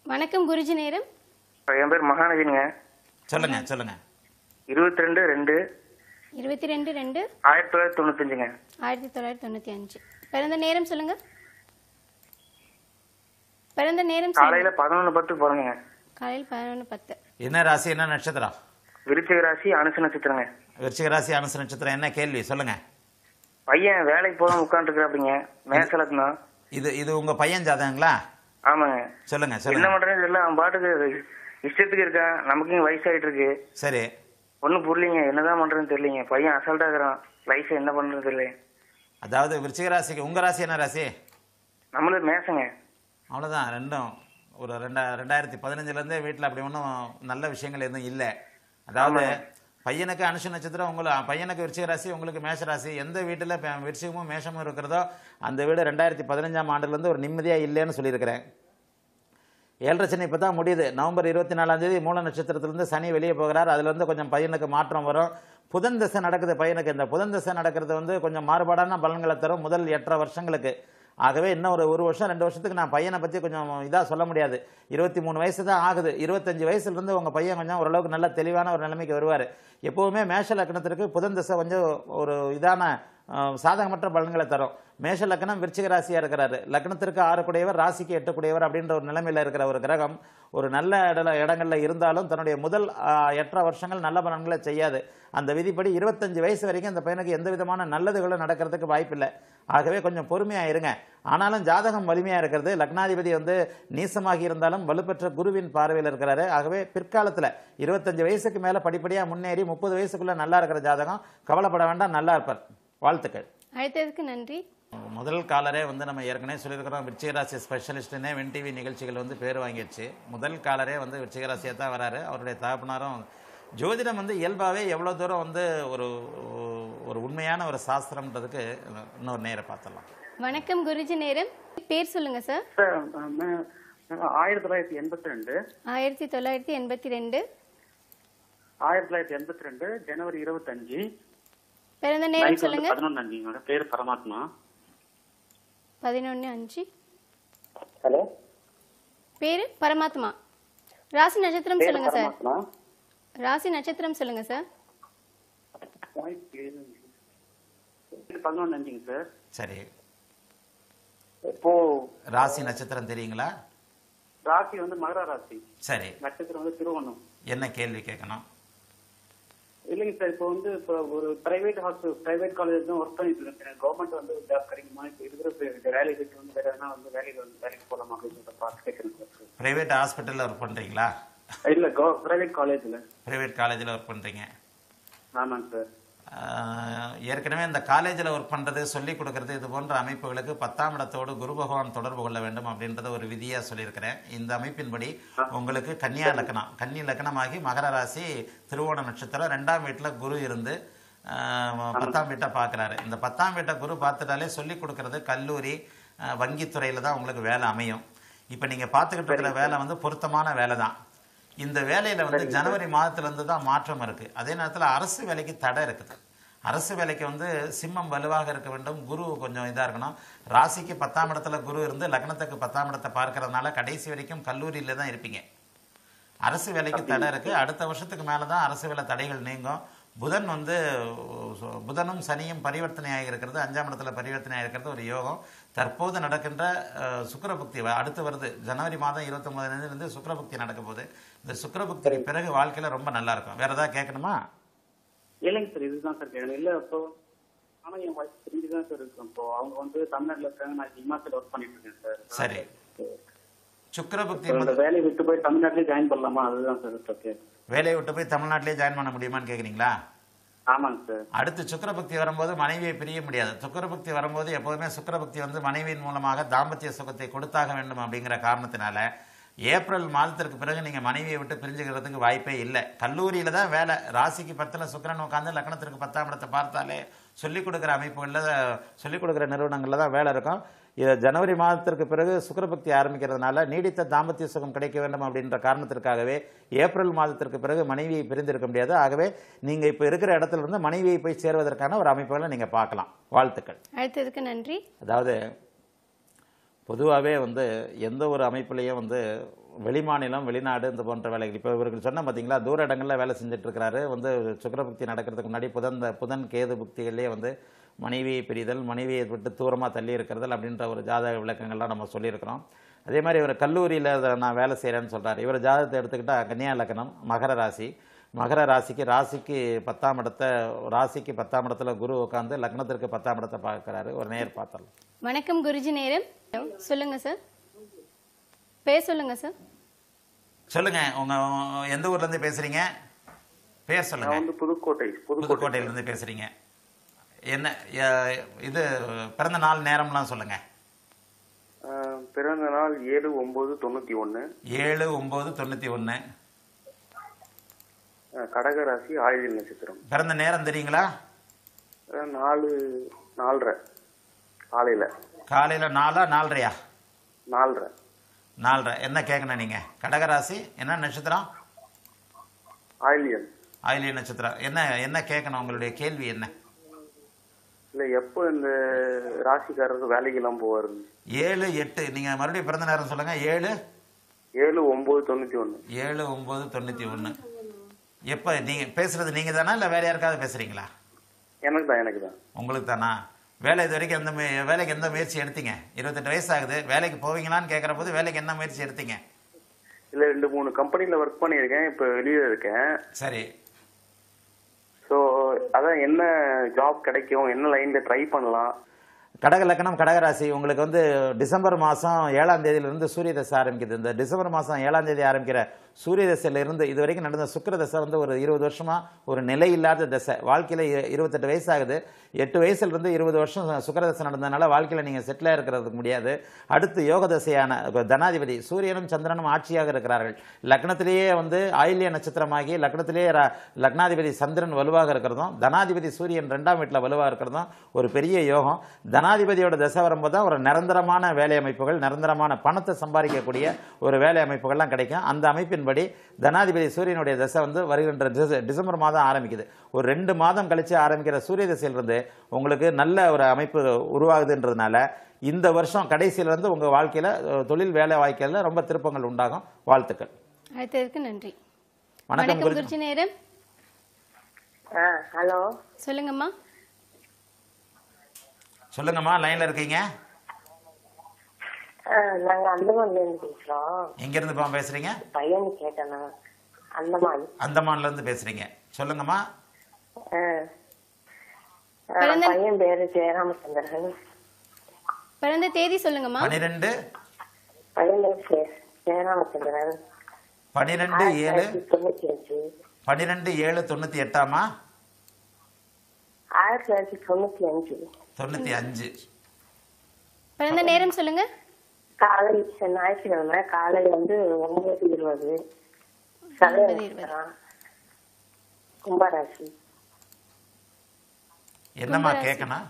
வணக்கம் குருஜி நேரம் என் பேர் மகாநதிங்க சொல்லுங்க சொல்லுங்க இருபத்தி ரெண்டு ரெண்டு இருபத்தி ரெண்டு ரெண்டு ஆயிரத்தி தொள்ளாயிரத்தி தொண்ணூத்தஞ்சுங்க ஆயிரத்தி தொள்ளாயிரத்தி தொண்ணூற்றி அஞ்சு பிறந்த நேரம் சொல்லுங்க பிறந்த நேரம் சொல்லுங்க. காலையில பதினொன்று பத்து பிறந்தங்க காலையில் பதினொன்று பத்து என்ன ராசி என்ன நட்சத்திரம் விருச்சிக ராசி அனுச நட்சத்திரங்க விருச்சிக ராசி அனுச நட்சத்திரம் என்ன கேள்வி சொல்லுங்க பையன் வேலைக்கு போகாம உட்காந்துருக்காப்பிங்க மேசலத்துனா இது இது உங்க பையன் ஜாதகங்களா ஆமாங்க சொல்லுங்க என்ன சொல்லுங்க பண்றேன்னு தெரியல அவன் பாட்டுக்கு இஷ்டத்துக்கு இருக்கான் நமக்கு இங்க வயசாயிட்டு இருக்கு சரி ஒன்றும் புரியலீங்க என்னதான் பண்றதுன்னு தெரியலீங்க பையன் அசால்ட்டா இருக்கிறான் லைஃப் என்ன பண்றது தெரியல அதாவது விருச்சிக ராசிக்கு உங்க ராசி என்ன ராசி நம்மளும் மேசங்க அவ்வளோதான் ரெண்டும் ஒரு ரெண்டா ரெண்டாயிரத்தி பதினஞ்சுலேருந்தே வீட்டில் அப்படி ஒன்றும் நல்ல விஷயங்கள் எதுவும் இல்லை அதாவது பையனுக்கு அனுஷ நட்சத்திரம் உங்களை பையனுக்கு விருச்சிக ராசி உங்களுக்கு மேஷ ராசி எந்த வீட்டில் விருச்சிகமும் மேஷமும் இருக்கிறதோ அந்த வீடு ரெண்டாயிரத்தி பதினஞ்சாம் ஆண்டுலேருந்து ஒரு நிம்மதியாக இல்லைன்னு சொல்லியிருக்கிறேன் ஏழரை சனி இப்போ தான் முடியுது நவம்பர் இருபத்தி நாலாம் தேதி மூல நட்சத்திரத்திலிருந்து சனி வெளியே போகிறார் அதுல இருந்து கொஞ்சம் பையனுக்கு மாற்றம் வரும் புதன் திசை நடக்குது பையனுக்கு இந்த புதன் திசை நடக்கிறது வந்து கொஞ்சம் மாறுபாடான பலன்களை தரும் முதல் எட்டரை வருஷங்களுக்கு ஆகவே இன்னும் ஒரு ஒரு வருஷம் ரெண்டு வருஷத்துக்கு நான் பையனை பற்றி கொஞ்சம் இதாக சொல்ல முடியாது இருபத்தி மூணு வயசு தான் ஆகுது இருபத்தஞ்சு வயசுலேருந்து உங்கள் பையன் கொஞ்சம் ஓரளவுக்கு நல்ல தெளிவான ஒரு நிலைமைக்கு வருவார் எப்போவுமே மேஷ லக்னத்திற்கு புதன் திசை கொஞ்சம் ஒரு இதான அஹ், சாதகமற்ற பலன்களை தரும் மேஷ லக்னம் விருச்சிக ராசியா இருக்கிறாரு லக்னத்திற்கு ஆறு கூடையவர் ராசிக்கு எட்டு கூடையவர் அப்படின்ற ஒரு நிலைமையில இருக்கிற ஒரு கிரகம் ஒரு நல்ல இடல இடங்கள்ல இருந்தாலும் தன்னுடைய முதல் அஹ், எட்டரை வருஷங்கள் நல்ல பலன்களை செய்யாது அந்த விதிப்படி இருபத்தஞ்சு வயசு வரைக்கும் அந்த பையனுக்கு எந்த விதமான நல்லதுகளும் நடக்கிறதுக்கு வாய்ப்பில்லை ஆகவே கொஞ்சம் பொறுமையா இருங்க ஆனாலும் ஜாதகம் வலிமையா இருக்கிறது லக்னாதிபதி வந்து நீசமாகி இருந்தாலும் வலுப்பெற்ற குருவின் பார்வையில் இருக்கிறாரு ஆகவே பிற்காலத்துல இருபத்தஞ்சு வயசுக்கு மேல படிப்படியா முன்னேறி முப்பது வயசுக்குள்ள நல்லா இருக்கிற ஜாதகம் கவலைப்பட வேண்டாம் நல்லா இருப்பார் வாழ்த்துக்கள் அழைத்ததுக்கு நன்றி முதல் காலரே வந்து நம்ம ஏற்கனவே சொல்லியிருக்கிறோம் விருச்சிகராசி ஸ்பெஷலிஸ்ட்னே வென் டிவி நிகழ்ச்சிகள் வந்து பேர் வாங்கிடுச்சு முதல் காலரே வந்து விருச்சிகராசியாக தான் வராரு அவருடைய தகப்பனாரும் ஜோதிடம் வந்து இயல்பாகவே எவ்வளோ தூரம் வந்து ஒரு ஒரு உண்மையான ஒரு சாஸ்திரம்ன்றதுக்கு இன்னொரு நேரம் பார்த்துடலாம் வணக்கம் குருஜி நேரம் பேர் சொல்லுங்க சார் சார் நான் ஆயிரத்தி தொள்ளாயிரத்தி எண்பத்தி ரெண்டு ஆயிரத்தி தொள்ளாயிரத்தி எண்பத்தி ரெண்டு ஆயிரத்தி தொள்ளாயிரத்தி எண்பத்தி ரெண்டு ஜனவரி இருபத்தஞ்சு பிறந்த நேரம் நைட் வந்து சொல்லுங்க பதினொன்று அஞ்சுங்களோட பேர் பரமாத்மா பதினொன்று அஞ்சு ஹலோ பேரு பரமாத்மா ராசி நட்சத்திரம் பேர் சொல்லுங்க சார் பரமாத்மா ராசி நட்சத்திரம் சொல்லுங்க சார் பதினொன்று அஞ்சுங்க சார் சரி இப்போ ராசி நட்சத்திரம் தெரியுங்களா ராசி வந்து மகர ராசி சரி நட்சத்திரம் வந்து திருவண்ணம் என்ன கேள்வி கேட்கணும் இல்லைங்க சார் இப்போ வந்து இப்போ ஒரு பிரைவேட் ஹாஸ்பிட்டல் பிரைவேட் காலேஜ் தான் ஒர்க் பண்ணிட்டு இருக்கேன் கவர்மெண்ட் வந்து ஜாப் கிடைக்குமா இப்போ இருக்கிற பே- வேலைக்கு விட்டு வந்து வேற எதனா வந்து வேலைக்கு வந்து வேலைக்கு போகலாமா அப்படின்னு சொல்லிட்டு பார்த்து கேட்குறேன் சார் ப்ரைவேட் ஹாஸ்பிட்டலில் ஒர்க் பண்ணுறீங்களா இல்ல பிரைவேட் காலேஜ்ல ப்ரைவேட் காலேஜில் ஒர்க் பண்ணுறீங்க ஆமாங்க சார் ஆஹ் ஏற்கனவே இந்த காலேஜில் ஒர்க் பண்ணுறது சொல்லிக் கொடுக்கறது இது போன்ற அமைப்புகளுக்கு பத்தாம் இடத்தோடு குரு பகவான் தொடர்பு கொள்ள வேண்டும் அப்படின்றத ஒரு விதியாக சொல்லியிருக்கிறேன் இந்த அமைப்பின்படி உங்களுக்கு கன்னியா லக்னம் கன்னி லக்னமாகி மகர ராசி திருவோண நட்சத்திரம் ரெண்டாம் வீட்டில் குரு இருந்து ஆஹ் பத்தாம் வீட்டை பார்க்குறாரு இந்த பத்தாம் வீட்டை குரு பார்த்துட்டாலே சொல்லிக் கொடுக்கறது கல்லூரி ஆஹ் வங்கித்துறையில் தான் உங்களுக்கு வேலை அமையும் இப்போ நீங்கள் பார்த்துக்கிட்டு இருக்கிற வேலை வந்து பொருத்தமான வேலை தான் இந்த வேலையில வந்து ஜனவரி மாதத்துல இருந்து தான் மாற்றம் இருக்கு அதே நேரத்தில் அரசு வேலைக்கு தடை இருக்குது அரசு வேலைக்கு வந்து சிம்மம் வலுவாக இருக்க வேண்டும் குரு கொஞ்சம் இதா இருக்கணும் ராசிக்கு பத்தாம் இடத்துல குரு இருந்து லக்னத்துக்கு பத்தாம் இடத்தை பார்க்கறதுனால கடைசி வரைக்கும் கல்லூரியில தான் இருப்பீங்க அரசு வேலைக்கு தடை இருக்கு அடுத்த வருஷத்துக்கு மேல தான் அரசு வேலை தடைகள் நீங்கும் புதன் வந்து சு- புதனும் சனியும் பரிவர்த்தனையாக இருக்கிறது அஞ்சாம் இடத்துல பரிவர்த்தனையாக இருக்கிறது ஒரு யோகம் தற்போது நடக்கின்ற அஹ், சுக்கிரபுக்தி வ- அடுத்து வருது ஜனவரி மாதம் இருபத்தி இருந்து சுக்கிரபுக்தி நடக்க போகுது இந்த சுக்கிரபுக்திக்கு பிறகு வாழ்க்கையில ரொம்ப நல்லா இருக்கும் வேற ஏதாவது கேட்கணுமா இல்லைங்க சார் இதுதான் சார் கேட்கணும் இல்ல இப்போ ஆனா என் ஒய்ஃப் தெரிஞ்சுதான் சார் இருக்கேன் இப்போ அவங்க வந்து தமிழ்நாட்டுல இருக்காங்க நான் ஹிமாச்சல் ஒர்க் பண்ணிட்டு இருக்கேன் சார் சரி சுக்கிரபுக்தி இப்போ இந்த வேலையை விட்டு போய் தமிழ்நாட்டிலே ஜாயின் பண்ணலாமா அதுதான் சார் இப்போ கேட்குறேன் வேலையை விட்டு போய் தமிழ்நாட்டிலே ஜாயின் பண்ண முடியுமான்னு கேக்குறீங்களா ஆமாங்க சார் அடுத்து சுக்கிரபக்தி வரும்போது மனைவியை பிரிய முடியாது சுக்கிரபக்தி வரும்போது எப்போதுமே சுக்கிரபக்தி வந்து மனைவியின் மூலமாக தாம்பத்திய சுகத்தை கொடுத்தாக வேண்டும் அப்படிங்கிற காரணத்தினால ஏப்ரல் மாதத்திற்கு பிறகு நீங்க மனைவியை விட்டு பிரிஞ்சுக்கிறதுக்கு வாய்ப்பே இல்லை கல்லூரியில தான் வேலை ராசிக்கு பத்துல சுக்கிரன் உட்காந்து லக்னத்திற்கு பத்தாம் இடத்தை பார்த்தாலே சொல்லிக் கொடுக்குற அமைப்புகளில் சொல்லிக் கொடுக்குற நிறுவனங்களில் தான் வேலை இருக்கும் இது ஜனவரி மாதத்திற்கு பிறகு சுக்கிரபக்தி ஆரம்பிக்கிறதுனால நீடித்த தாம்பத்திய சுகம் கிடைக்க வேண்டும் அப்படின்ற காரணத்திற்காகவே ஏப்ரல் மாதத்திற்கு பிறகு மனைவியை பிரிந்திருக்க முடியாது ஆகவே நீங்க இப்ப இருக்கிற இடத்துல இருந்து மனைவியை போய் சேர்வதற்கான ஒரு அமைப்புகளை நீங்க பார்க்கலாம் வாழ்த்துக்கள் அழைத்ததுக்கு நன்றி அதாவது பொதுவாகவே வந்து எந்த ஒரு அமைப்புலேயும் வந்து வெளிமாநிலம் வெளிநாடு இந்த போன்ற வேலைகள் இப்போ இவருக்கு சொன்ன பார்த்தீங்களா தூர இடங்களில் வேலை செஞ்சுட்டு இருக்கிறாரு வந்து சுக்கரபுக்தி நடக்கிறதுக்கு முன்னாடி புதன் புதன் கேது புக்திகள்லேயே வந்து மனைவியை பிரிதல் மனைவியை விட்டு தூரமாக தள்ளி இருக்கிறதல் அப்படின்ற ஒரு ஜாதக விளக்கங்கள்லாம் நம்ம சொல்லியிருக்கிறோம் அதே மாதிரி இவர் கல்லூரியில் நான் வேலை செய்கிறேன்னு சொல்கிறார் இவர் ஜாதகத்தை எடுத்துக்கிட்டா கன்னியா லக்னம் மகர ராசி மகர ராசிக்கு ராசிக்கு பத்தாம் இடத்த ராசிக்கு பத்தாம் இடத்துல குரு உட்காந்து லக்னத்திற்கு பத்தாம் இடத்தை பார்க்குறாரு ஒரு நேர் பார்த்தலாம் வணக்கம் குருஜி நேரம் சொல்லுங்க சார் பேர் சொல்லுங்க சார் சொல்லுங்க உங்க உங்க- எந்த ஊர்ல இருந்து பேசுறீங்க பேர் சொல்லுங்க நான் வந்து புதுக்கோட்டை புதுக்கோட்டை புதுக்கோட்டையில இருந்து பேசுறீங்க என்ன அஹ், இது பிறந்த நாள் நேரம்லாம் சொல்லுங்க ஆஹ், பிறந்த நாள் ஏழு ஒன்பது தொண்ணூத்தி ஒண்ணு ஏழு ஒன்பது தொண்ணூத்தி ஒன்று ஆஹ், கடகராசி ஆயுள் நட்சத்திரம் பிறந்த நேரம் தெரியுங்களா ஆஹ், நாலு நாலரை காலையில காலையில நாலா நாலரையா நாலரை நாலரை என்ன கேட்கணும் நீங்க கடகராசி என்ன நட்சத்திரம் ஆயிலியன் ஆயிலிய நட்சத்திரம் என்ன என்ன கேட்கணும் உங்களுடைய கேள்வி என்ன இல்ல எப்போ இந்த ராசிக்காரருக்கு வேலைக்கு எல்லாம் போவாரு ஏழு எட்டு நீங்க மறுபடியும் பிறந்த நேரம் சொல்லுங்க ஏழு ஏழு ஒன்பது தொண்ணூத்தி ஒண்ணு ஏழு ஒன்பது தொண்ணூத்தி ஒன்று எப்போ நீங்க பேசுறது நீங்க தானா இல்லை வேற யாருக்காவது பேசுறீங்களா எனக்கு தான் எனக்கு தான் உங்களுக்கு தானா வேலை இது வரைக்கும் எந்த முய- வேலைக்கு எந்த முயற்சி எடுத்தீங்க இருபத்தெட்டு வயசு ஆகுது வேலைக்கு போவீங்களான்னு கேட்குற போது வேலைக்கு என்ன முயற்சி எடுத்தீங்க இல்ல ரெண்டு மூணு கம்பெனில ஒர்க் பண்ணியிருக்கேன் இப்ப வெளியே இருக்கேன் சரி ஸோ அதான் என்ன ஜாப் கிடைக்கும் என்ன லைன்ல ட்ரை பண்ணலாம் கடக லக்னம் கடகராசி உங்களுக்கு வந்து டிசம்பர் மாதம் ஏழாம் தேதியிலிருந்து சூரிய தசை ஆரம்பிக்குது இந்த டிசம்பர் மாதம் ஏழாம் தேதி ஆரம்பிக்கிற சூரிய தசையில இருந்து இது வரைக்கும் நடந்த சுக்கிர தசை வந்து ஒரு இருபது வருஷமா ஒரு நிலை இல்லாத தசை வாழ்க்கையில இ- இருபத்தெட்டு வயசு ஆகுது எட்டு வயசுல இருந்து இருபது வருஷம் சுக்கிர தசை நடந்ததுனால வாழ்க்கையில நீங்க செட்டில் இருக்கிறதுக்கு முடியாது அடுத்து யோக தசையான தனாதிபதி சூரியனும் சந்திரனும் ஆட்சியாக இருக்கிறார்கள் லக்னத்திலேயே வந்து ஆயில்ய நட்சத்திரமாகி லக்னத்திலேயே ர- லக்னாதிபதி சந்திரன் வலுவாக இருக்கிறதும் தனாதிபதி சூரியன் ரெண்டாம் வீட்டில் வலுவாக இருக்கிறதும் ஒரு பெரிய யோகம் தனாதிபதியோட தசை வரும்போது தான் ஒரு நிரந்தரமான வேலை அமைப்புகள் நிரந்தரமான பணத்தை சம்பாதிக்கக்கூடிய ஒரு வேலை அமைப்புகள்லாம் கிடைக்கும் அந்த அமைப்பின்படி தனாதிபதி சூரியனுடைய தசை வந்து வருகின்ற டிச- டிசம்பர் மாதம் ஆரம்பிக்குது ஒரு ரெண்டு மாதம் கழிச்சு ஆரம்பிக்கிற சூரிய தசையிலிருந்து உங்களுக்கு நல்ல ஒரு அமைப்பு உருவாகுதுன்றதுனால இந்த வருஷம் கடைசியில இருந்து உங்க வாழ்க்கையில அஹ், தொழில் வேலை வாய்க்கையில ரொம்ப திருப்பங்கள் உண்டாகும் வாழ்த்துக்கள் அழைத்ததற்கு நன்றி வணக்கம் வணக்கம் குருஜி குருஜி நேரம் ஆ ஹலோ சொல்லுங்கம்மா சொல்லுங்கம்மா லைன்ல இருக்கீங்க ஆ, நாங்க அந்தமான்ல இருந்து பேசுறோம் எங்க இருந்து பா பேசுறீங்க பையனு கேட்டேனா அந்தமான் அந்தமான்ல இருந்து பேசுறீங்க சொல்லுங்கம்மா ஆ. ஆ, பிறந்த- பையன் பேரு ஜெயராமச்சந்திரன் பிறந்த தேதி சொல்லுங்கம்மா பனிரெண்டு பையன் பேரு ஜெய- ஜெயராமச்சந்திரன் பனிரெண்டு ஆயிரத்தி ஏழு தொள்ளாயிரத்தி தொண்ணூத்தி அஞ்சு பன்னிரெண்டு ஏழு தொண்ணூத்தி எட்டாமா ஆயிரத்தி தொள்ளாயிரத்தி தொண்ணூத்தி அஞ்சு தொண்ணூத்தி அஞ்சு பிறந்த நேரம் சொல்லுங்க காலை ஞாயிற்றுக்கிழமை காலை வந்து ஒன்பது இருபது சதய ஒன்பது இருபது. நட்சத்திரம். கும்பராசி என்னம்மா கும்பராசி. கேட்கணும்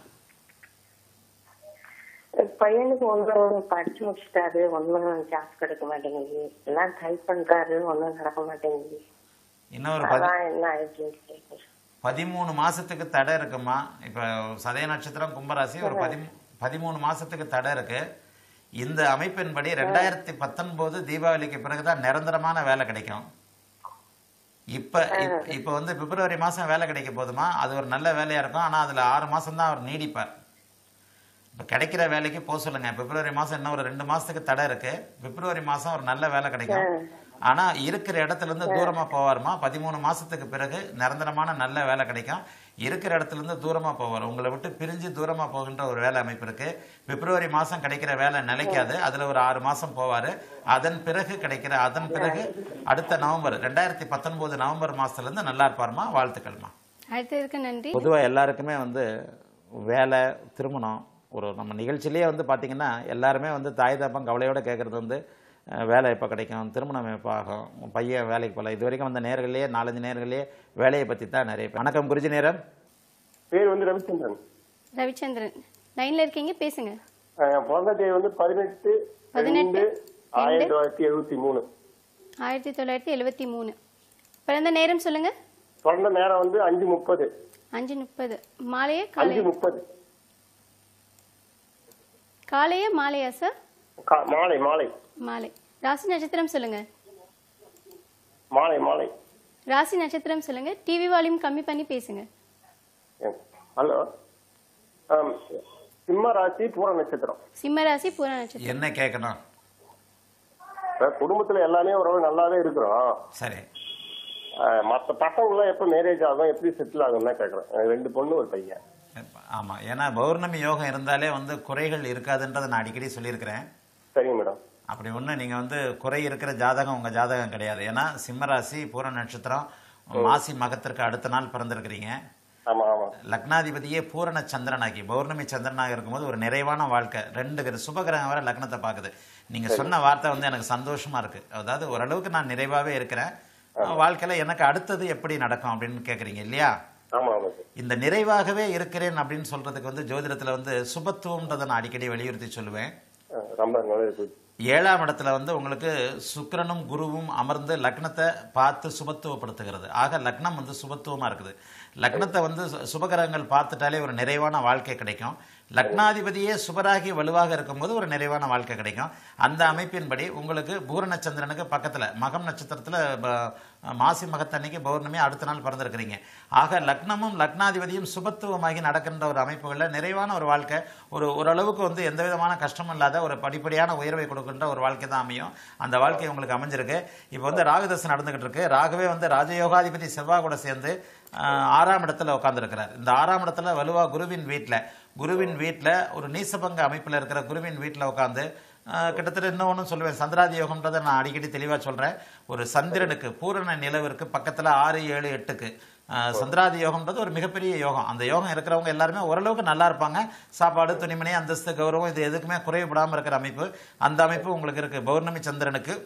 பையனுக்கு ஒன்னும் படிச்சு முடிச்சிட்டாரு ஒன்னும் ஜாப் கிடைக்க மாட்டேங்குது எல்லாம் ட்ரை பண்றாரு ஒன்னும் நடக்க மாட்டேங்குது இன்னொரு பதி அதான் என்ன ஆயிடுச்சுன்னு கேட்கிறேன். பதிமூணு மாசத்துக்கு தடை இருக்குமா இப்ப சதய நட்சத்திரம் கும்பராசி ஒரு பதி பதிமூணு மாசத்துக்கு தடை இருக்கு இந்த அமைப்பின்படி ரெண்டாயிரத்தி பத்தொன்பது தீபாவளிக்கு பிறகுதான் நிரந்தரமான வேலை கிடைக்கும் இப்ப இப்ப- இப்ப வந்து பிப்ரவரி மாசம் வேலை கிடைக்க போதுமா அது ஒரு நல்ல வேலையா இருக்கும் ஆனா அதுல ஆறு மாசம் தான் அவர் நீடிப்பார் இப்ப கிடைக்கிற வேலைக்கு போக சொல்லுங்க பிப்ரவரி மாசம் இன்னும் ஒரு ரெண்டு மாசத்துக்கு தடை இருக்கு பிப்ரவரி மாசம் ஒரு நல்ல வேலை கிடைக்கும் ஆனா இருக்கிற இடத்துல இருந்து தூரமா போவாருமா பதிமூணு மாசத்துக்கு பிறகு நிரந்தரமான நல்ல வேலை கிடைக்கும் இருக்கிற இடத்துல இருந்து தூரமா போவார் உங்களை விட்டு பிரிஞ்சு தூரமா போகின்ற ஒரு வேலை அமைப்பு இருக்கு பிப்ரவரி மாசம் கிடைக்கிற வேலை நிலைக்காது அதுல ஒரு ஆறு மாசம் போவாரு அதன் பிறகு கிடைக்கிற அதன் பிறகு அடுத்த நவம்பர் ரெண்டாயிரத்தி பத்தொன்பது நவம்பர் மாசத்துல இருந்து நல்லா இருப்பாருமா வாழ்த்துக்கள்மா அழைத்ததற்கு நன்றி பொதுவாக எல்லாருக்குமே வந்து வேலை திருமணம் ஒரு நம்ம நிகழ்ச்சியிலேயே வந்து பார்த்தீங்கன்னா எல்லாருமே வந்து தாய் தப்பம் கவலையோட கேட்குறது வந்து அஹ், வேலை எப்போ கிடைக்கும் திருமணம் எப்போ ஆகும் உன் பையன் வேலைக்கு போகல இது வரைக்கும் வந்த நேர்கள்லேயே நாலஞ்சு நேர்கள்லேயே வேலையை பற்றி தான் நிறைய பேர் வணக்கம் குருஜி நேரம் பேர் வந்து ரவிச்சந்திரன் ரவிச்சந்திரன் லைன்ல இருக்கீங்க பேசுங்க அஹ் என் பிறந்த தேதி வந்து பதினெட்டு பதினெட்டு, ரெண்டு ஆயிரத்தி தொள்ளாயிரத்தி எழுபத்தி மூணு ஆயிரத்தி தொள்ளாயிரத்தி எழுபத்தி மூணு பிறந்த நேரம் சொல்லுங்க பிறந்த நேரம் வந்து அஞ்சு முப்பது அஞ்சு முப்பது மாலையா அஞ்சு காலையா முப்பது காலையா மாலையா சார் கா- மாலை மாலை மாலை ராசி நட்சத்திரம் சொல்லுங்க மாலை மாலை ராசி நட்சத்திரம் சொல்லுங்க டிவி வால்யூம் கம்மி பண்ணி பேசுங்க ஹலோ ஆம், சிம்ம ராசி பூர நட்சத்திரம் சிம்ம ராசி பூர நட்சத்திரம் என்ன கேட்கணும் இப்ப குடும்பத்துல எல்லாமே ஓரளவு நல்லாவே இருக்கிறோம் சரி அஹ், மத்த பசங்களாம் எப்ப மேரேஜ் ஆகும் எப்படி செட்டில் ஆகும்னு தான் கேக்குறேன் எனக்கு ரெண்டு பொண்ணு ஒரு பையன் ஆமா ஏன்னா பௌர்ணமி யோகம் இருந்தாலே வந்து குறைகள் இருக்காதுன்றதை நான் அடிக்கடி சொல்லியிருக்கிறேன் சரிங்க மேடம் அப்படி ஒன்று நீங்கள் வந்து குறை இருக்கிற ஜாதகம் உங்கள் ஜாதகம் கிடையாது ஏன்னா சிம்மராசி பூர நட்சத்திரம் மாசி மகத்திற்கு அடுத்த நாள் பிறந்திருக்கிறீங்க ஆமா ஆமா லக்னாதிபதியே பூரண சந்திரனாகி பௌர்ணமி சந்திரனாக இருக்கும்போது ஒரு நிறைவான வாழ்க்கை ரெண்டு கிர- சுபகிரகம் வர லக்னத்தை பார்க்குது நீங்க சொன்ன வார்த்தை வந்து எனக்கு சந்தோஷமா இருக்கு அதாவது ஓரளவுக்கு நான் நிறைவாவே இருக்கிறேன் வாழ்க்கையில எனக்கு அடுத்தது எப்படி நடக்கும் அப்படின்னு கேக்குறீங்க இல்லையா ஆமா ஆமா சார் இந்த நிறைவாகவே இருக்கிறேன் அப்படின்னு சொல்றதுக்கு வந்து ஜோதிடத்துல வந்து சுபத்துவம்ன்றதை நான் அடிக்கடி வலியுறுத்தி சொல்லுவேன் அஹ், ரொம்ப நல்லது ஏழாம் இடத்துல வந்து உங்களுக்கு சுக்கிரனும் குருவும் அமர்ந்து லக்னத்தை பார்த்து சுபத்துவப்படுத்துகிறது ஆக லக்னம் வந்து சுபத்துவமா இருக்குது லக்னத்தை வந்து சு- சுபகிரகங்கள் பார்த்துட்டாலே ஒரு நிறைவான வாழ்க்கை கிடைக்கும் லக்னாதிபதியே சுபராகி வலுவாக இருக்கும்போது ஒரு நிறைவான வாழ்க்கை கிடைக்கும் அந்த அமைப்பின்படி உங்களுக்கு பூரணச்சந்திரனுக்கு பக்கத்துல மகம் நட்சத்திரத்துல ப- மாசி மகத்தன்னைக்கு பௌர்ணமி அடுத்த நாள் பிறந்திருக்கிறீங்க ஆக லக்னமும் லக்னாதிபதியும் சுபத்துவமாகி நடக்கின்ற ஒரு அமைப்புகளில் நிறைவான ஒரு வாழ்க்கை ஒரு ஓரளவுக்கு வந்து எந்த விதமான கஷ்டமும் இல்லாத ஒரு படிப்படியான உயர்வை கொடுக்கின்ற ஒரு வாழ்க்கை தான் அமையும் அந்த வாழ்க்கை உங்களுக்கு அமைஞ்சிருக்கு இப்போ வந்து ராகுதசை நடந்துகிட்டு இருக்கு ராகுவே வந்து ராஜயோகாதிபதி செவ்வாய் கூட சேர்ந்து ஆஹ், ஆறாம் இடத்துல உட்காந்துருக்கிறார் இந்த ஆறாம் இடத்துல வலுவா குருவின் வீட்டில் குருவின் வீட்டில் ஒரு நீசபங்க அமைப்பில் இருக்கிற குருவின் வீட்டில் உட்காந்து ஆஹ், கிட்டத்தட்ட இன்னொன்னு சொல்லுவேன் சந்திராதி யோகம்ன்றதை நான் அடிக்கடி தெளிவாக சொல்கிறேன் ஒரு சந்திரனுக்கு பூரண நிலவிற்கு பக்கத்தில் ஆறு ஏழு எட்டுக்கு ஆஹ், சந்திராதி யோகம்ன்றது ஒரு மிகப்பெரிய யோகம் அந்த யோகம் இருக்கிறவங்க எல்லாருமே ஓரளவுக்கு நல்லா இருப்பாங்க சாப்பாடு துணிமணி அந்தஸ்து கௌரவம் இது எதுக்குமே குறைவுபடாமல் இருக்கிற அமைப்பு அந்த அமைப்பு உங்களுக்கு இருக்கு பௌர்ணமி சந்திரனுக்கு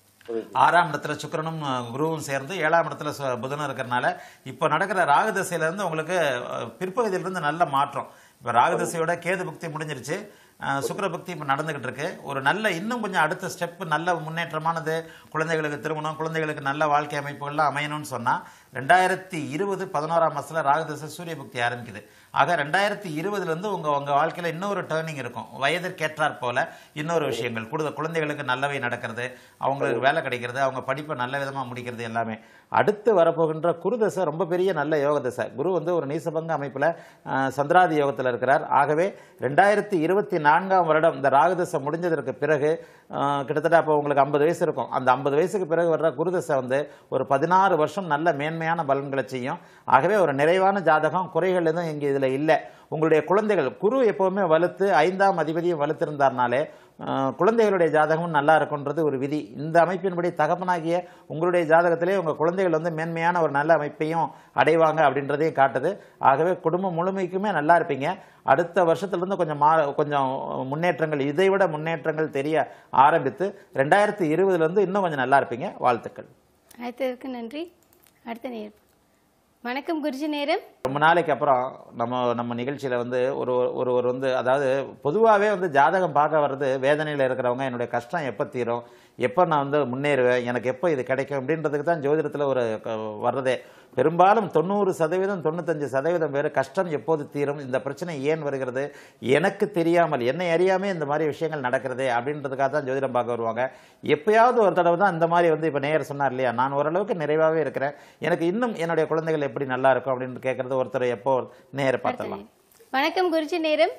ஆறாம் இடத்துல சுக்கிரனும் அஹ், குருவும் சேர்ந்து ஏழாம் இடத்துல சு- புதனும் இருக்கிறனால இப்போ நடக்கிற ராகு திசையில இருந்து உங்களுக்கு அஹ், பிற்பகுதியில இருந்து நல்ல மாற்றம் இப்போ ராகு திசையோட கேது பக்தி முடிஞ்சிருச்சு அஹ், சுக்கிர பக்தி இப்போ நடந்துகிட்டு இருக்கு ஒரு நல்ல இன்னும் கொஞ்சம் அடுத்த ஸ்டெப் நல்ல முன்னேற்றமானது குழந்தைகளுக்கு திருமணம் குழந்தைகளுக்கு நல்ல வாழ்க்கை அமைப்புகள்லாம் அமையணும்னு சொன்னா ரெண்டாயிரத்தி இருபது பதினோராம் மாசத்துல ராகு திசை சூரிய பக்தி ஆரம்பிக்குது ஆக ரெண்டாயிரத்தி இருபதுல இருந்து உங்க உங்க வாழ்க்கையில இன்னொரு டேர்னிங் இருக்கும் வயதிற்கேற்றாற் போல இன்னொரு விஷயங்கள் கூடுதல் குழந்தைகளுக்கு நல்லவை நடக்கிறது அவங்களுக்கு வேலை கிடைக்கிறது அவங்க படிப்பை நல்ல விதமா முடிக்கிறது எல்லாமே அடுத்து வரப்போகின்ற குரு தசை ரொம்ப பெரிய நல்ல யோக தசை குரு வந்து ஒரு நீசபங்க அமைப்புல அஹ், சந்திராதி யோகத்தில் இருக்கிறார் ஆகவே ரெண்டாயிரத்தி இருபத்தி நான்காம் வருடம் இந்த ராகு தசை முடிஞ்சதற்கு பிறகு அஹ், கிட்டத்தட்ட அப்போ உங்களுக்கு ஐம்பது வயசு இருக்கும் அந்த ஐம்பது வயசுக்கு பிறகு வர்ற குரு தசை வந்து ஒரு பதினாறு வருஷம் நல்ல மேன்மையான பலன்களை செய்யும் ஆகவே ஒரு நிறைவான ஜாதகம் குறைகள் எதுவும் இங்கே இதில் இல்லை உங்களுடைய குழந்தைகள் குரு எப்பவுமே வலுத்து ஐந்தாம் அதிபதியும் வலுத்திருந்தார்னாலே அஹ், குழந்தைகளுடைய ஜாதகமும் நல்லா இருக்குன்றது ஒரு விதி இந்த அமைப்பின்படி தகப்பனாகிய உங்களுடைய ஜாதகத்திலே உங்கள் குழந்தைகள் வந்து மேன்மையான ஒரு நல்ல அமைப்பையும் அடைவாங்க அப்படின்றதையும் காட்டுது ஆகவே குடும்பம் முழுமைக்குமே நல்லா இருப்பீங்க அடுத்த வருஷத்துலேருந்து கொஞ்சம் மா கொஞ்சம் முன்னேற்றங்கள் இதை விட முன்னேற்றங்கள் தெரிய ஆரம்பித்து ரெண்டாயிரத்தி இருபதுலேருந்து இன்னும் கொஞ்சம் நல்லா இருப்பீங்க வாழ்த்துக்கள் அழைத்ததற்கு நன்றி அடுத்த நேரம் வணக்கம் குருஜி நேரம் ரொம்ப நாளைக்கு அப்புறம் நம்ம நம்ம நிகழ்ச்சியில் வந்து ஒரு ஒரு ஒரு வந்து அதாவது பொதுவாகவே வந்து ஜாதகம் பார்க்க வர்றது வேதனையில் இருக்கிறவங்க என்னுடைய கஷ்டம் எப்போ தீரும் எப்போ நான் வந்து முன்னேறுவேன் எனக்கு எப்போ இது கிடைக்கும் அப்படின்றதுக்கு தான் ஜோதிடத்தில் ஒரு க- வர்றதே பெரும்பாலும் தொண்ணூறு சதவீதம் தொண்ணூத்தஞ்சு சதவீதம் பேர் கஷ்டம் எப்போது தீரும் இந்த பிரச்சனை ஏன் வருகிறது எனக்கு தெரியாமல் என்னை அறியாமே இந்த மாதிரி விஷயங்கள் நடக்கிறதே அப்படின்றதுக்காக தான் ஜோதிடம் பார்க்க வருவாங்க எப்பயாவது ஒரு தடவை தான் இந்த மாதிரி வந்து இப்போ நேயர் சொன்னார் இல்லையா நான் ஓரளவுக்கு நிறைவாகவே இருக்கிறேன் எனக்கு இன்னும் என்னுடைய குழந்தைகள் எப்படி நல்லா இருக்கும் அப்படின்னு கேட்கறது ஒருத்தர் எப்போ நேர அடுத்த பார்த்தலாம் நேரம் வணக்கம் குருஜி நேரம்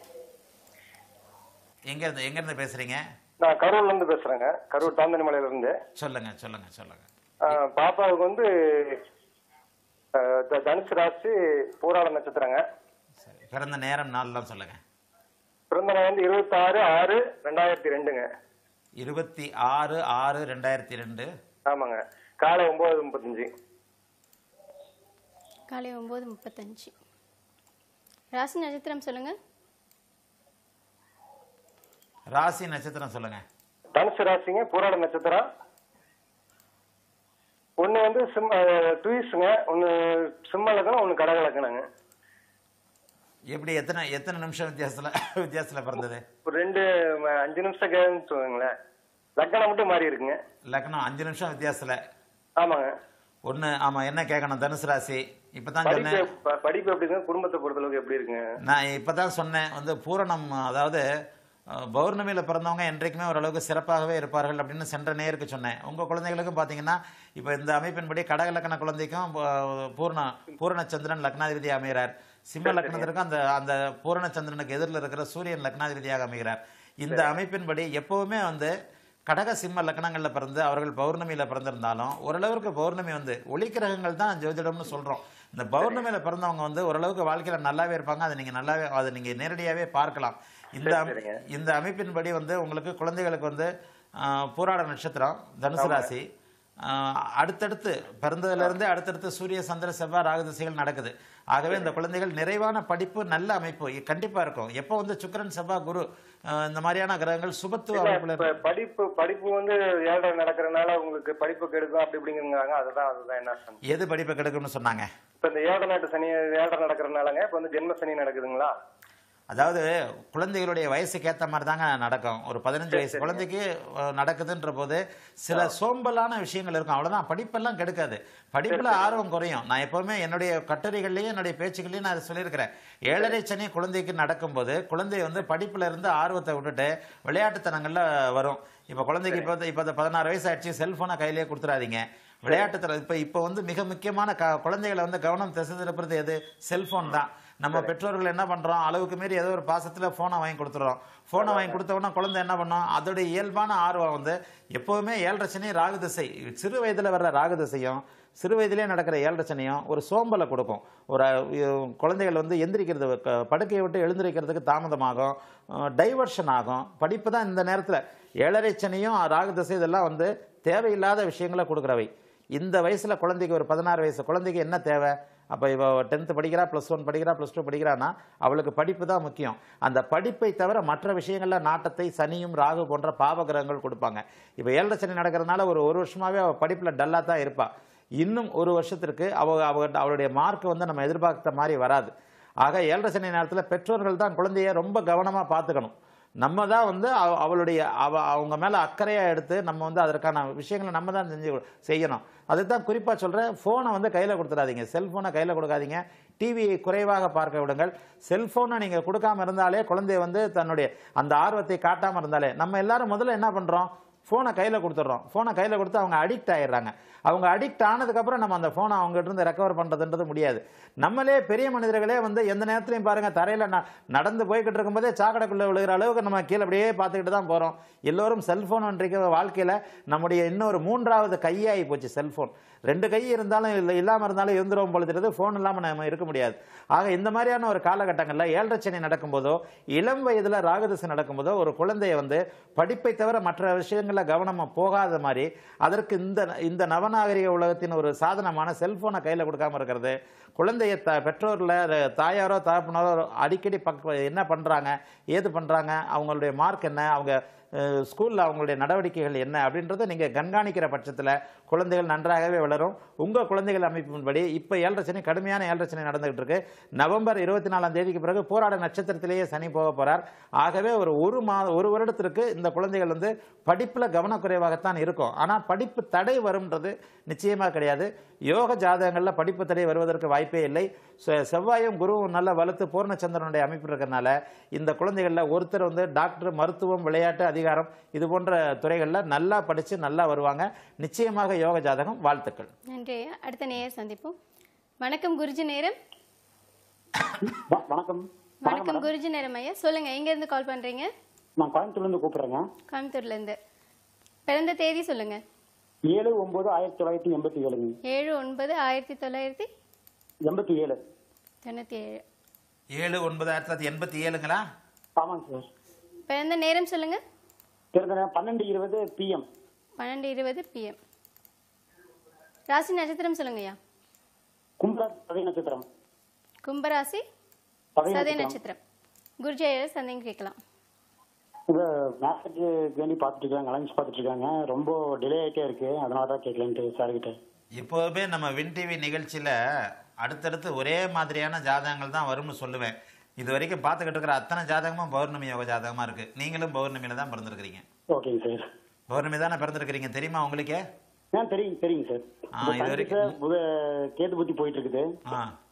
எங்க இருந்து எங்க இருந்து பேசுறீங்க நான் கரூர்ல இருந்து பேசுறேங்க கரூர் தாந்தனி மலையில இருந்து சொல்லுங்க சொல்லுங்க சொல்லுங்க ஆஹ், பாப்பாவுக்கு வந்து ஆஹ், த- தனுசு ராசி பூராட நட்சத்திரங்க சரி பிறந்த நேரம் நாள்லாம் சொல்லுங்க பிறந்த நாள் வந்து இருபத்தி ஆறு ஆறு ரெண்டாயிரத்தி ரெண்டுங்க இருபத்தி ஆறு ஆறு ரெண்டாயிரத்தி ரெண்டு ஆமாங்க காலை ஒன்பது முப்பத்தஞ்சு காலை ஒன்பது முப்பத்தஞ்சு ராசி நட்சத்திரம் சொல்லுங்க ராசி நட்சத்திரம் சொல்லுங்க தனுசு ராசிங்க பூராட நட்சத்திரம் ஒண்ணு வந்து சிம் ட்வீஸுங்க ஒன்னு சிம்ம லக்கணம் ஒன்னு கடக லக்கணங்க எப்படி எத்தனை எத்தனை நிமிஷம் வித்தியாசத்துல வித்தியாசத்துல பிறந்தது ஒரு ரெண்டு ம, அஞ்சு நிமிஷம் கேன்னு சொல்லுங்களேன் லக்கணம் மட்டும் மாறி இருக்குங்க லக்னம் அஞ்சு நிமிஷம் வித்தியாசத்துல ஆமாங்க ஒண்ணு ஆமா என்ன கேட்கணும் தனுசு ராசி இப்பதான் படிப்பு சொன்னேன் ப- படிப்பு எப்படிங்க குடும்பத்தை பொறுத்தளவுக்கு எப்படி இருக்குங்க நான் இப்பதான் சொன்னேன் வந்து பூரணம் அதாவது அஹ், பௌர்ணமியில பிறந்தவங்க என்றைக்குமே ஓரளவுக்கு சிறப்பாகவே இருப்பார்கள் அப்படின்னு சென்ற நேருக்கு சொன்னேன் உங்க குழந்தைகளுக்கும் பாத்தீங்கன்னா இப்ப இந்த அமைப்பின்படி கடகலக்கண குழந்தைக்கும் ப- பூர்ண பூரணச்சந்திரன் லக்னாதிபதி அமைகிறார் சிம்ம லக்னத்திற்கும் அந்த அந்த பூரணச்சந்திரனுக்கு எதிரில் இருக்கிற சூரியன் லக்னாதிபதியாக அமைகிறார் இந்த அமைப்பின்படி எப்பவுமே வந்து கடக சிம்ம லக்னங்கள்ல பிறந்து அவர்கள் பௌர்ணமியில பிறந்திருந்தாலும் ஓரளவுக்கு பௌர்ணமி வந்து ஒளிக்கிரகங்கள் தான் ஜோதிடம்னு சொல்றோம் இந்த பௌர்ணமியில பிறந்தவங்க வந்து ஓரளவுக்கு வாழ்க்கையில நல்லாவே இருப்பாங்க அதை நீங்க நல்லாவே அதை நீங்க நேரடியாவே பார்க்கலாம் இந்த அமை- சரிங்க. இந்த அமைப்பின்படி வந்து உங்களுக்கு குழந்தைகளுக்கு வந்து ஆஹ், பூராட நட்சத்திரம் தனுசு ராசி ஆஹ், அடுத்தடுத்து பிறந்ததுல இருந்தே அடுத்தடுத்து சூரிய சந்திர செவ்வாய் ராகு திசைகள் நடக்குது ஆகவே இந்த குழந்தைகள் நிறைவான படிப்பு நல்ல அமைப்பு இ- கண்டிப்பா இருக்கும் எப்போ வந்து சுக்கிரன் செவ்வாய் குரு ஆஹ், இந்த மாதிரியான கிரகங்கள் சுபத்துவ இல்ல, அமைப்புல இப்ப இருக்கு. படிப்பு படிப்பு வந்து ஏழரை நடக்கிறதுனால உங்களுக்கு படிப்பு கெடுக்கும் அப்படி இப்படிங்கிறாங்க அதுதான் அதுதான் என்ன சொன்னேன் எது படிப்பை கெடுக்கும்னு சொன்னாங்க இப்ப இந்த ஏழரை நாட்டு சனி ஏழரை நடக்கிறதுனாலங்க இப்ப வந்து ஜென்ம சனி நடக்குதுங்களா அதாவது குழந்தைகளுடைய வயசுக்கு ஏத்த மாதிரி தாங்க நடக்கும் ஒரு பதினஞ்சு வயசு குழந்தைக்கு அஹ், நடக்குதுன்ற போது சில சோம்பலான விஷயங்கள் இருக்கும் அவ்வளவுதான் படிப்பெல்லாம் கெடுக்காது படிப்புல ஆர்வம் குறையும் நான் எப்பவுமே என்னுடைய கட்டுரைகள்லயும் என்னுடைய பேச்சுகள்லயும் நான் அதை சொல்லியிருக்கிறேன் ஏழரை சனி குழந்தைக்கு நடக்கும்போது குழந்தை வந்து படிப்புல இருந்து ஆர்வத்தை விட்டுட்டு விளையாட்டுத்தனங்கள்ல வரும் இப்ப குழந்தைக்கு இப்போ இப்போ இந்த பதினாறு வயசு ஆயிடுச்சு செல்போனை கையிலேயே கொடுத்துறாதீங்க விளையாட்டுத்தனம் இப்ப இப்ப வந்து மிக முக்கியமான க- குழந்தைகளை வந்து கவனம் திசை திருப்புறது எது செல்போன் தான் நம்ம பெற்றோர்கள் என்ன பண்றோம் அளவுக்கு மீறி ஏதோ ஒரு பாசத்துல போனை வாங்கி கொடுத்துறோம் போனை வாங்கி கொடுத்த உடனே குழந்தை என்ன பண்ணும் அதோடைய இயல்பான ஆர்வம் வந்து எப்பவுமே ஏழரை சனி ராகு திசை சிறு வயதுல வர்ற ராகு திசையும் சிறு வயதிலே நடக்கிற ஏழரை சனியும் ஒரு சோம்பலை கொடுக்கும் ஒரு அஹ், குழந்தைகள் வந்து எந்திரிக்கிறது க- படுக்கையை விட்டு எழுந்திருக்கிறதுக்கு தாமதமாகும் டைவர்ஷன் ஆகும் படிப்பு தான் இந்த நேரத்தில் ஏழரை சனியும் ராகு திசை இதெல்லாம் வந்து தேவையில்லாத விஷயங்களை கொடுக்குறவை இந்த வயசுல குழந்தைக்கு ஒரு பதினாறு வயசு குழந்தைக்கு என்ன தேவை அப்போ இவ டென்த்து படிக்கிறா ப்ளஸ் ஒன் படிக்கிறா ப்ளஸ் டூ படிக்கிறான்னா அவளுக்கு படிப்பு தான் முக்கியம் அந்த படிப்பை தவிர மற்ற விஷயங்கள்ல நாட்டத்தை சனியும் ராகு போன்ற பாவகிரகங்கள் கொடுப்பாங்க இப்போ ஏழரை சனி நடக்கிறதுனால ஒரு ஒரு வருஷமாவே அவள் படிப்புல டல்லாக தான் இருப்பா இன்னும் ஒரு வருஷத்திற்கு அவ அவ அவளுடைய மார்க் வந்து நம்ம எதிர்பார்த்த மாதிரி வராது ஆக ஏழரை சனி நேரத்தில் பெற்றோர்கள் தான் குழந்தைய ரொம்ப கவனமா பார்த்துக்கணும் நம்ம தான் வந்து அவ- அவளுடைய அவ அவங்க மேல அக்கறையா எடுத்து நம்ம வந்து அதற்கான விஷயங்களை நம்ம தான் செஞ்சு கொடு- செய்யணும் அதுதான் குறிப்பா சொல்றேன் போனை வந்து கையில கொடுத்துடாதீங்க செல்போனை கையில கொடுக்காதீங்க டிவியை குறைவாக பார்க்க விடுங்கள் செல்போனை நீங்க கொடுக்காம இருந்தாலே குழந்தை வந்து தன்னுடைய அந்த ஆர்வத்தை காட்டாம இருந்தாலே நம்ம எல்லாரும் முதல்ல என்ன பண்றோம் ஃபோனை கையில் கொடுத்துட்றோம் ஃபோனை கையில் கொடுத்து அவங்க அடிக்ட் ஆயிடுறாங்க அவங்க அடிக்ட் ஆனதுக்கப்புறம் நம்ம அந்த ஃபோனை அவங்ககிட்ட இருந்து ரெக்கவர் பண்ணுறதுன்றது முடியாது நம்மளே பெரிய மனிதர்களே வந்து எந்த நேரத்துலையும் பாருங்கள் தரையில் நடந்து போய்கிட்டு இருக்கும்போதே சாக்கடைக்குள்ளே விழுகிற அளவுக்கு நம்ம கீழே அப்படியே பார்த்துக்கிட்டு தான் போகிறோம் எல்லோரும் செல்ஃபோன் இன்றைக்கு வாழ்க்கையில் நம்முடைய இன்னொரு மூன்றாவது கையாகி போச்சு செல்ஃபோன் ரெண்டு கை இருந்தாலும் இல்லை இல்லாமல் இருந்தாலும் இருந்துரும் பொழுது ஃபோன் இல்லாமல் நம்ம இருக்க முடியாது ஆக இந்த மாதிரியான ஒரு காலகட்டங்களில் ஏழரை சனி நடக்கும்போதோ இளம் வயதில் ராகதிசை நடக்கும்போதோ ஒரு குழந்தைய வந்து படிப்பை தவிர மற்ற விஷயங்களில் கவனம் போகாத மாதிரி அதற்கு இந்த இந்த நவநாகரிக உலகத்தின் ஒரு சாதனமான செல்போனை கையில் கொடுக்காம இருக்கிறது குழந்தைய த பெற்றோரில் தாயாரோ தகப்பனாரோ அடிக்கடி பக்க என்ன பண்ணுறாங்க ஏது பண்ணுறாங்க அவங்களுடைய மார்க் என்ன அவங்க ஸ்கூலில் அவங்களுடைய நடவடிக்கைகள் என்ன அப்படின்றத நீங்கள் கண்காணிக்கிற பட்சத்தில் குழந்தைகள் நன்றாகவே வளரும் உங்கள் குழந்தைகள் அமைப்பின்படி இப்போ ஏழரை சனி கடுமையான ஏழரை சனி நடந்துகிட்டு இருக்கு நவம்பர் இருபத்தி நாலாம் தேதிக்கு பிறகு போராட நட்சத்திரத்திலேயே சனி போக போறார் ஆகவே ஒரு ஒரு மா ஒரு வருடத்திற்கு இந்த குழந்தைகள் வந்து படிப்பில் கவனக்குறைவாகத்தான் இருக்கும் ஆனால் படிப்பு தடை வரும்ன்றது நிச்சயமாக கிடையாது யோக ஜாதகங்களில் படிப்பு தடை வருவதற்கு வாய்ப்பே இல்லை செ- செவ்வாயும் குருவும் நல்ல வலுத்து பூர்ணச்சந்திரனுடைய அமைப்பு இருக்கிறனால இந்த குழந்தைகளில் ஒருத்தர் வந்து டாக்டர் மருத்துவம் விளையாட்டு அதிகாரம் இது போன்ற துறைகளில் நல்லா படித்து நல்லா வருவாங்க நிச்சயமாக யோக ஜாதகம் வாழ்த்துக்கள் நன்றி ஐயா அடுத்த நேயர் சந்திப்போம் வணக்கம் குருஜி நேரம் வ- வணக்கம் வணக்கம் குருஜி நேரம் ஐயா சொல்லுங்க எங்க இருந்து கால் பண்றீங்க நான் கோயம்புத்தூர்ல இருந்து கூப்பிடுறேங்க கோயம்புத்தூர்ல இருந்து பிறந்த தேதி சொல்லுங்க ஏழு ஒன்பது ஆயிரத்தி தொள்ளாயிரத்தி எண்பத்தி ஏழுங்க ஏழு ஒன்பது ஆயிரத்தி தொள்ளாயிரத்தி எண்பத்தி ஏழு தொண்ணூத்தி ஏழு ஏழு ஒன்பது ஆயிரத்தி தொள்ளாயிரத்தி எண்பத்தி ஏழுங்களா ஆமாங்க சார் பிறந்த நேரம் சொல்லுங்க பிறந்த நேரம் பன்னெண்டு இருபது பிஎம் பன்னெண்டு இருபது பிஎம் ராசி நட்சத்திரம் சொல்லுங்க ஐயா கும்பலா சதய நட்சத்திரம் கும்பராசி சதய சதய நட்சத்திரம் நட்சத்திரம் குருஜி ஐயா சந்தேகம் கேட்கலாம் உங்க மேரேஜ் வேண்டி பார்த்துட்டு இருக்காங்க அலைன்ஸ் பார்த்துட்டு இருக்காங்க ரொம்ப டிலே ஆயிட்டே இருக்கு அதனால தான் கேட்கலன்ட்டு சார் கிட்ட எப்போதுமே நம்ம வின் டிவி நிகழ்ச்சியில் அடுத்தடுத்து ஒரே மாதிரியான ஜாதகங்கள் தான் வரும்னு சொல்லுவேன் இது வரைக்கும் பார்த்துக்கிட்டு இருக்கிற அத்தனை ஜாதகமும் பௌர்ணமி யோக ஜாதகமாக இருக்கு நீங்களும் பௌர்ணமியில தான் பிறந்திருக்கிறீங்க ஓகேங்க சார் பௌர்ணமி தானே பிறந்திருக்கிறீங்க தெரியுமா உங்களுக்கே ஆ தெரியும் தெரியுங்க சார் ஆ, இப்ப இது சனி வரைக்கும் சார் புத கேது புத்தி போயிட்டு இருக்குது ஆ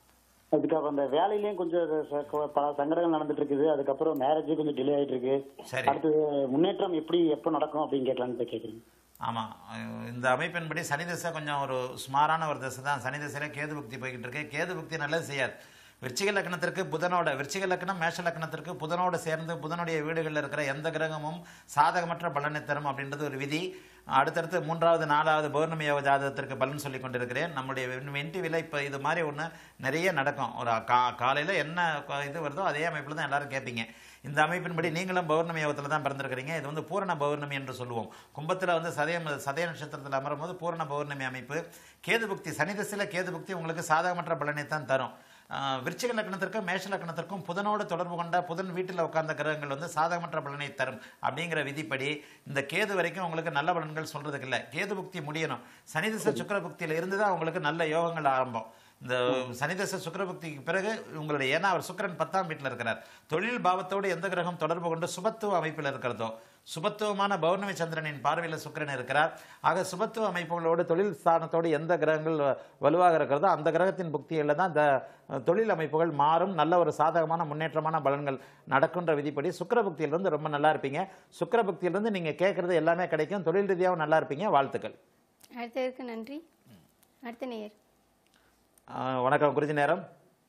அதுக்கப்புறம் அந்த வேலையிலயும் கொஞ்சம் இது ச- பல சங்கடங்கள் நடந்துட்டு இருக்குது அதுக்கப்புறம் மேரேஜ் கொஞ்சம் டிலே ஆயிட்டு இருக்கு சரி. அடுத்து முன்னேற்றம் எப்படி எப்போ நடக்கும் அப்படின்னு கேட்கலான்னு போய் கேட்குறேன் ஆமாம் இந்த அமைப்பின்படி சனி திசை கொஞ்சம் ஒரு சுமாரான ஒரு திசை தான் சனி திசையில கேது புக்தி போய்கிட்டு இருக்கு கேது புக்தி நல்லது செய்யாது விருச்சிக லக்னத்திற்கு புதனோட விருச்சிக லக்னம் மேஷ லக்னத்திற்கு புதனோடு சேர்ந்து புதனுடைய வீடுகளில் இருக்கிற எந்த கிரகமும் சாதகமற்ற பலனை தரும் அப்படின்றது ஒரு விதி அடுத்தடுத்து மூன்றாவது நாலாவது பௌர்ணமி யோக ஜாதகத்திற்கு பலன் சொல்லி கொண்டிருக்கிறேன் நம்முடைய வென்டிவில இப்போ இது மாதிரி ஒன்று நிறைய நடக்கும் ஒரு கா காலையில் என்ன க- இது வருதோ அதே அமைப்பில் தான் எல்லாரும் கேட்பீங்க இந்த அமைப்பின்படி நீங்களும் பௌர்ணமி யோகத்தில் தான் பிறந்திருக்கிறீங்க இது வந்து பூரண பௌர்ணமி என்று சொல்லுவோம் கும்பத்தில் வந்து சதயம் சதய நட்சத்திரத்தில் அமரும் போது பூரண பௌர்ணமி அமைப்பு கேது புக்தி சனி திசையில் கேது புக்தி உங்களுக்கு சாதகமற்ற பலனை தான் தரும் ஆஹ் விருச்சிக லக்னத்திற்கும் மேஷ லக்னத்திற்கும் புதனோடு தொடர்பு கொண்ட புதன் வீட்டில் உட்கார்ந்த கிரகங்கள் வந்து சாதகமற்ற பலனை தரும் அப்படிங்கிற விதிப்படி இந்த கேது வரைக்கும் உங்களுக்கு நல்ல பலன்கள் சொல்றதுக்கு இல்லை கேது புக்தி முடியணும் சனி திசை சுக்கிர புக்தியில இருந்து தான் உங்களுக்கு நல்ல யோகங்கள் ஆரம்பம் இந்த சனிதச சுக்கிரபக்திக்கு பிறகு உங்களுடைய ஏன்னா அவர் சுக்கிரன் பத்தாம் வீட்டில் இருக்கிறார் தொழில் பாவத்தோடு எந்த கிரகம் தொடர்பு கொண்டு சுபத்துவ அமைப்பில் இருக்கிறதோ சுபத்துவமான பௌர்ணமி சந்திரனின் பார்வையில் சுக்கிரன் இருக்கிறார் ஆக சுபத்துவ அமைப்புகளோடு தொழில் ஸ்தானத்தோடு எந்த கிரகங்கள் வ- வலுவாக இருக்கிறதோ அந்த கிரகத்தின் புக்தியில் தான் இந்த அஹ், தொழில் அமைப்புகள் மாறும் நல்ல ஒரு சாதகமான முன்னேற்றமான பலன்கள் நடக்குன்ற விதிப்படி சுக்கிர புக்தியிலிருந்து ரொம்ப நல்லா இருப்பீங்க சுக்கிர புக்தியிலிருந்து நீங்கள் கேட்குறது எல்லாமே கிடைக்கும் தொழில் ரீதியாகவும் நல்லா இருப்பீங்க வாழ்த்துக்கள் அடுத்ததற்கு நன்றி அடுத்த நேயர் ஆஹ் வணக்கம் குருஜி நேரம்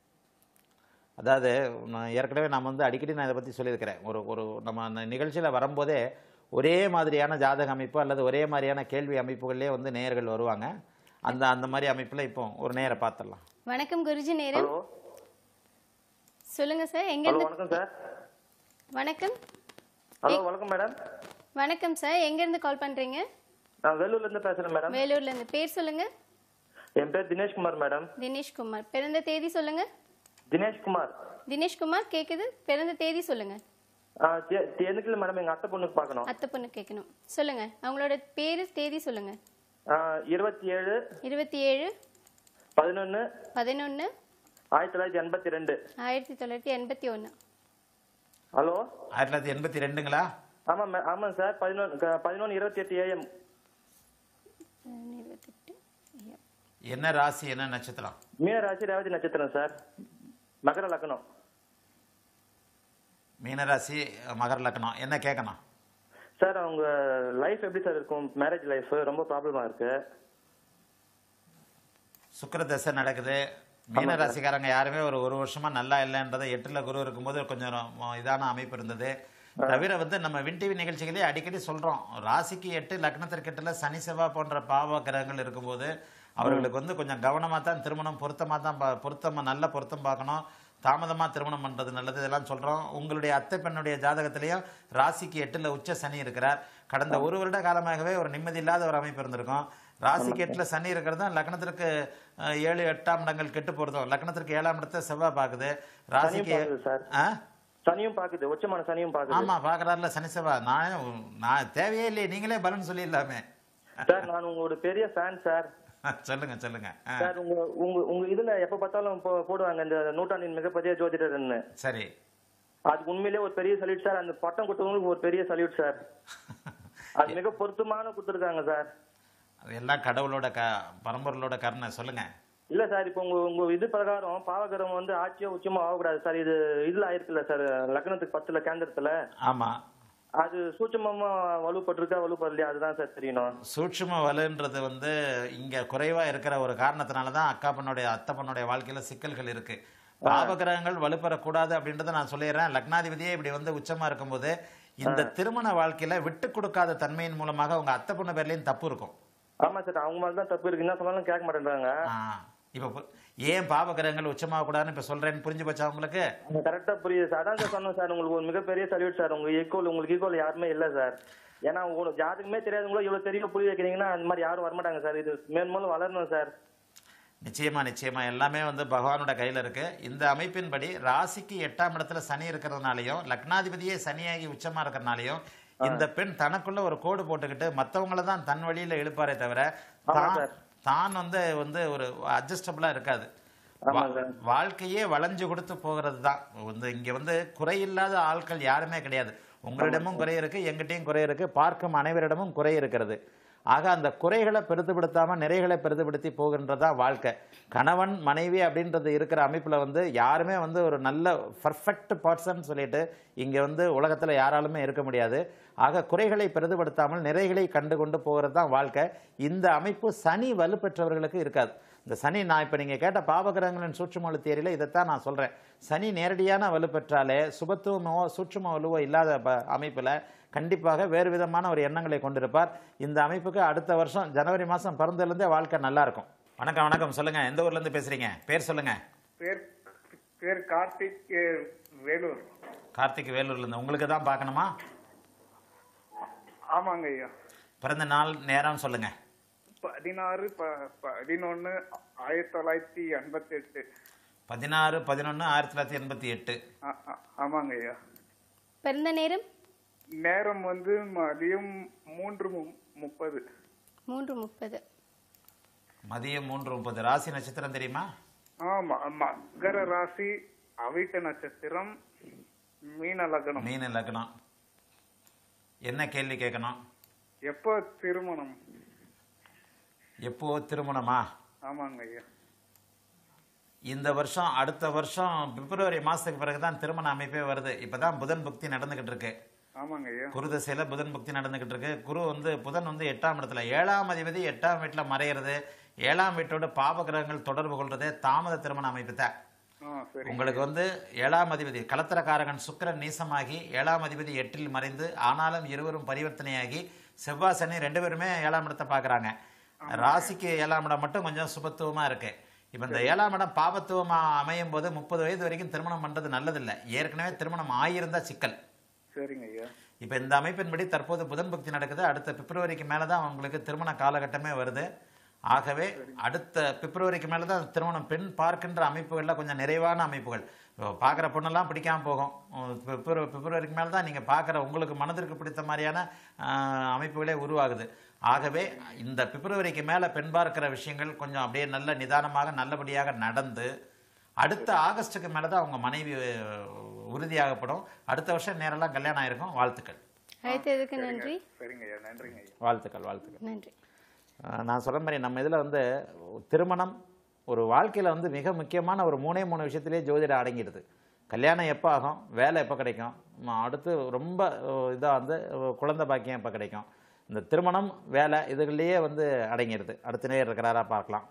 அதாவது நான் ஏற்கனவே நான் வந்து அடிக்கடி நான் இதை பற்றி சொல்லியிருக்கிறேன் ஒரு ஒரு நம்ம அந்த நிகழ்ச்சியில் வரும்போதே ஒரே மாதிரியான ஜாதக அமைப்பு அல்லது ஒரே மாதிரியான கேள்வி அமைப்புகள்லேயே வந்து நேயர்கள் வருவாங்க அந்த அந்த மாதிரி அமைப்பில் இப்போ ஒரு நேரை பார்த்துடலாம் வணக்கம் குருஜி நேரம் ஹலோ சொல்லுங்க சார் எங்க ஹலோ இருந்து வணக்கம் சார் வணக்கம் ஹலோ வணக்கம் மேடம் வணக்கம் சார் எங்க இருந்து கால் பண்றீங்க நான் வேலூர்ல இருந்து பேசுறேன் மேடம் வேலூர்ல இருந்து பேர் சொல்லுங்க என் பேர் தினேஷ்குமார் மேடம் தினேஷ்குமார் பிறந்த தேதி சொல்லுங்க தினேஷ்குமார் தினேஷ்குமார் கேக்குது பிறந்த தேதி சொல்லுங்க ஆ, தே- தே- எனக்கு இல்ல மேடம் எங்க அத்தை பொண்ணுக்கு பார்க்கணும் அத்தை பொண்ணு கேட்கணும் சொல்லுங்க அவங்களோட பேரு தேதி சொல்லுங்க ஆ, இருபத்தி ஏழு இருபத்தி ஏழு பதினொன்னு பதினொன்னு ஆயிரத்தி தொள்ளாயிரத்தி எண்பத்தி ரெண்டு ஆயிரத்தி தொள்ளாயிரத்தி எண்பத்தி ஒன்று ஹலோ ஆயிரத்தி தொள்ளாயிரத்தி எண்பத்தி ரெண்டுங்களா ஆமா மே- ஆமாங்க சார் பதினொன்று பதினொன்று இருபத்தி எட்டு ஏஎம் இருபத்தெட்டு என்ன ராசி என்ன நட்சத்திரம் மீன ராசி ரேவதி நட்சத்திரம் சார் மகர லக்னம் மீனராசி மகர லக்னம் என்ன கேட்கணும் சார் அவங்க லைஃப் எப்படி சார் இருக்கும் மேரேஜ் லைஃப் ரொம்ப ப்ராப்ளமா இருக்கு சுக்கிர தசை நடக்குது மீன ராசிக்காரங்க யாருமே ஒரு ஒரு வருஷமா நல்லா இல்லைன்றதை எட்டுல குரு இருக்கும்போது கொஞ்சம் ரொ- இதான அமைப்பு இருந்தது தவிர வந்து நம்ம வின் டிவி நிகழ்ச்சிகளே அடிக்கடி சொல்றோம் ராசிக்கு எட்டு லக்னத்திற்கு எட்டுல சனி செவ்வாய் போன்ற பாவ கிரகங்கள் இருக்கும்போது அவர்களுக்கு வந்து கொஞ்சம் கவனமா தான் திருமணம் பொருத்தமா தான் பா- பொருத்தமா நல்ல பொருத்தம் பார்க்கணும் தாமதமா திருமணம் பண்றது நல்லது இதெல்லாம் சொல்றோம் உங்களுடைய அத்தை பெண்ணுடைய ஜாதகத்திலையும் ராசிக்கு எட்டுல உச்ச சனி இருக்கிறார் கடந்த ஒரு வருட காலமாகவே ஒரு நிம்மதி இல்லாத ஒரு அமைப்பு இருந்திருக்கும் ராசிக்கு எட்டுல சனி இருக்கிறது தான் லக்னத்திற்கு அஹ், ஏழு எட்டாம் இடங்கள் கெட்டு போறதும் லக்னத்திற்கு ஏழாம் இடத்தை செவ்வாய் பாக்குது ராசிக்கு பாக்குது சார். ஆ? சனியும் பாக்குது உச்சமான சனியும் பாக்குது ஆமா பாக்குறாருல சனி செவ்வாய் நான் நான் தேவையே இல்லையே நீங்களே பலன் சொல்லிடலாமே சார் நான் உங்களோட பெரிய ஃபேன் சார் சொல்லுங்க சொல்லுங்க ஆ, சார் உங்க உங்க உங்க இதுல எப்ப பார்த்தாலும் போ- போடுவாங்க இந்த நூற்றாண்டின் மிகப்பெரிய ஜோதிடர்னு சரி அதுக்கு உண்மையிலேயே ஒரு பெரிய சல்யூட் சார் அந்த பட்டம் கொடுத்தவங்களுக்கு ஒரு பெரிய சல்யூட் சார் அது மிக பொருத்தமான கொடுத்துருக்காங்க சார் அது எல்லாம் கடவுளோட க பரம்பொருளோட கருணை சொல்லுங்க இல்ல சார் இப்போ உங்க உங்க இது பிரகாரம் பாவகரம் வந்து ஆட்சியோ உச்சமோ ஆகக்கூடாது சார் இது இதுல ஆயிருக்குல்ல சார் லக்னத்துக்கு பத்துல கேந்திரத்துல ஆமா அது சூட்சமமா வலுப்பட்டிருக்கா வலுப்படலையா அதுதான் சார் தெரியணும் சூட்சும வலுன்றது வந்து இங்க குறைவா இருக்கிற ஒரு காரணத்தினால தான் அக்கா பொண்ணுடைய அத்தை பொண்ணுடைய வாழ்க்கையில சிக்கல்கள் இருக்கு பாவகிரகங்கள் வலுப்பெறக்கூடாது அப்படின்றத நான் சொல்லிடுறேன் லக்னாதிபதியே இப்படி வந்து உச்சமா இருக்கும்போது இந்த திருமண வாழ்க்கையில விட்டு கொடுக்காத தன்மையின் மூலமாக உங்க அத்தை பொண்ணு பேர்லயும் தப்பு இருக்கும் ஆமா சார் அவங்க மேல தான் தப்பு இருக்கு என்ன சொன்னாலும் கேட்க மாட்டேன்றாங்க ஆ, இப்ப பு- ஏன் பாவகிரகங்கள் உச்சமாக கூடாதுன்னு இப்ப சொல்றேன்னு புரிஞ்சு போச்சா உங்களுக்கு கரெக்டா புரியுது சார் அதான் சார் சொன்னேன் சார் உங்களுக்கு ஒரு மிகப்பெரிய சல்யூட் சார் உங்க ஈக்குவல் உங்களுக்கு ஈக்குவல் யாருமே இல்ல சார் ஏன்னா உங்களுக்கு ஜாதகமே தெரியாதவங்களோ இவ்வளவு தெரிய புரிய வைக்கிறீங்கன்னா அந்த மாதிரி யாரும் வரமாட்டாங்க சார் இது மேன்மேலும் வளரணும் சார் நிச்சயமா நிச்சயமா எல்லாமே வந்து பகவானோட கையில இருக்கு இந்த அமைப்பின்படி ராசிக்கு எட்டாம் இடத்துல சனி இருக்கிறதுனாலையும் லக்னாதிபதியே சனியாகி உச்சமா இருக்கிறதுனாலையும் இந்த பெண் தனக்குள்ள ஒரு கோடு போட்டுக்கிட்டு மத்தவங்கள தான் தன் வழியில இழுப்பாரே தவிர தான் தான் வந்து வந்து ஒரு அட்ஜஸ்டபிளா இருக்காது வா- வாழ்க்கையே வளைஞ்சு கொடுத்து போகிறது தான் வந்து இங்க வந்து குறையில்லாத ஆட்கள் யாருமே கிடையாது உங்களிடமும் குறை இருக்கு எங்கிட்டயும் குறை இருக்கு பார்க்கும் அனைவரிடமும் குறை இருக்கிறது ஆக அந்த குறைகளை பெரிதுபடுத்தாம நிறைகளை பெரிதுபடுத்தி போகின்றதா வாழ்க்கை கணவன் மனைவி அப்படின்றது இருக்கிற அமைப்புல வந்து யாருமே வந்து ஒரு நல்ல பர்ஃபெக்ட் பர்சன் சொல்லிட்டு இங்க வந்து உலகத்துல யாராலுமே இருக்க முடியாது ஆக குறைகளை பெரிதுபடுத்தாமல் நிறைகளை கண்டு கொண்டு போகிறது தான் வாழ்க்கை இந்த அமைப்பு சனி வலுப்பெற்றவர்களுக்கு இருக்காது இந்த சனி நான் இப்போ நீங்கள் கேட்ட பாவகிரகங்களின் சூட்சும வலு தேரியில் இதைத்தான் நான் சொல்கிறேன் சனி நேரடியான வலுப்பெற்றாலே சுபத்துவமோ சூட்சும வலுவோ இல்லாத ப- அமைப்புல கண்டிப்பாக வேறு விதமான ஒரு எண்ணங்களை கொண்டிருப்பார் இந்த அமைப்புக்கு அடுத்த வருஷம் ஜனவரி மாதம் பிறந்ததுலேருந்தே வாழ்க்கை நல்லா இருக்கும் வணக்கம் வணக்கம் சொல்லுங்க எந்த ஊர்ல இருந்து பேசுறீங்க பேர் சொல்லுங்க பேர் பேர் கார்த்திக் அஹ், வேலூர் கார்த்திக் வேலூர்ல இருந்து உங்களுக்கு தான் பார்க்கணுமா ஆமாங்க ஐயா பிறந்த நாள் நேரம் சொல்லுங்க பதினாறு ப- பதினொன்னு ஆயிரத்தி தொள்ளாயிரத்தி எண்பத்தி எட்டு பதினாறு பதினொன்று ஆயிரத்தி தொள்ளாயிரத்தி எண்பத்தி எட்டு ஆமாங்க ஐயா பிறந்த நேரம் நேரம் வந்து மதியம் மூன்று மு- முப்பது மூன்று முப்பது மதியம் மூன்று முப்பது ராசி நட்சத்திரம் தெரியுமா ஆமா மகர ராசி அவிட்ட நட்சத்திரம் மீன லக்னம் மீன லக்னம் என்ன கேள்வி கேட்கணும் எப்போ திருமணம் எப்போ திருமணமா ஆமாங்க ஐயா இந்த வருஷம் அடுத்த வருஷம் பிப்ரவரி மாசத்துக்கு பிறகு தான் திருமண அமைப்பே வருது இப்பதான் புதன் புக்தி நடந்துகிட்டு இருக்கு ஆமாங்க ஐயா குரு திசையில புதன் புக்தி நடந்துகிட்டு இருக்கு குரு வந்து புதன் வந்து எட்டாம் இடத்துல ஏழாம் அதிபதி எட்டாம் வீட்டுல மறையிறது ஏழாம் வீட்டோட பாப கிரகங்கள் தொடர்பு கொள்றதே தாமத திருமண அமைப்பு தான் ஆ சரி உங்களுக்கு வந்து ஏழாம் அதிபதி கலத்திரக்காரகன் சுக்கிரன் நீசமாகி ஏழாம் அதிபதி எட்டில் மறைந்து ஆனாலும் இருவரும் பரிவர்த்தனையாகி செவ்வாய் சனி ரெண்டு பேருமே ஏழாம் இடத்தை பார்க்கறாங்க ராசிக்கு ஏழாம் இடம் மட்டும் கொஞ்சம் சுபத்துவமா இருக்கு இப்ப இந்த ஏழாம் இடம் பாபத்துவமா அமையும் போது முப்பது வயது வரைக்கும் திருமணம் பண்றது நல்லதில்லை ஏற்கனவே திருமணம் ஆகியிருந்தா சிக்கல் சரிங்க ஐயா இப்ப இந்த அமைப்பின்படி தற்போது புதன் பக்தி நடக்குது அடுத்த பிப்ரவரிக்கு மேலதான் உங்களுக்கு திருமண காலகட்டமே வருது ஆகவே அடுத்த பிப்ரவரிக்கு மேலதான் திருமணம் பெண் பார்க்கின்ற அமைப்புகள்ல கொஞ்சம் நிறைவான அமைப்புகள் இப்போ பார்க்குற பொண்ணெல்லாம் பிடிக்காம போகும் உம் பிப்ரவரி பிப்ரவரிக்கு மேல தான் நீங்க பார்க்குற உங்களுக்கு மனதிற்கு பிடித்த மாதிரியான ஆஹ், அமைப்புகளே உருவாகுது ஆகவே இந்த பிப்ரவரிக்கு மேல பெண் பார்க்கிற விஷயங்கள் கொஞ்சம் அப்படியே நல்ல நிதானமாக நல்லபடியாக நடந்து அடுத்த ஆகஸ்டுக்கு மேல தான் அவங்க மனைவி அஹ், உறுதியாகப்படும் அடுத்த வருஷம் நேரெல்லாம் கல்யாணம் ஆயிருக்கும் வாழ்த்துக்கள் அழைத்ததுக்கு நன்றி சரிங்க ஐயா நன்றிங்க ஐயா வாழ்த்துக்கள் வாழ்த்துக்கள் நன்றி அஹ் நான் சொல்ற மாதிரி நம்ம இதில் வந்து திருமணம் ஒரு வாழ்க்கையில் வந்து மிக முக்கியமான ஒரு மூணே மூணு விஷயத்திலே ஜோதிடம் அடங்கிடுது கல்யாணம் எப்போ ஆகும் வேலை எப்போ கிடைக்கும் ம, அடுத்து ரொம்ப இதாக வந்து அஹ், குழந்தை பாக்கியம் எப்போ கிடைக்கும் இந்த திருமணம் வேலை இதுகள்லேயே வந்து அடங்கிடுது அடுத்த நேரம் இருக்கிறாரா பார்க்கலாம்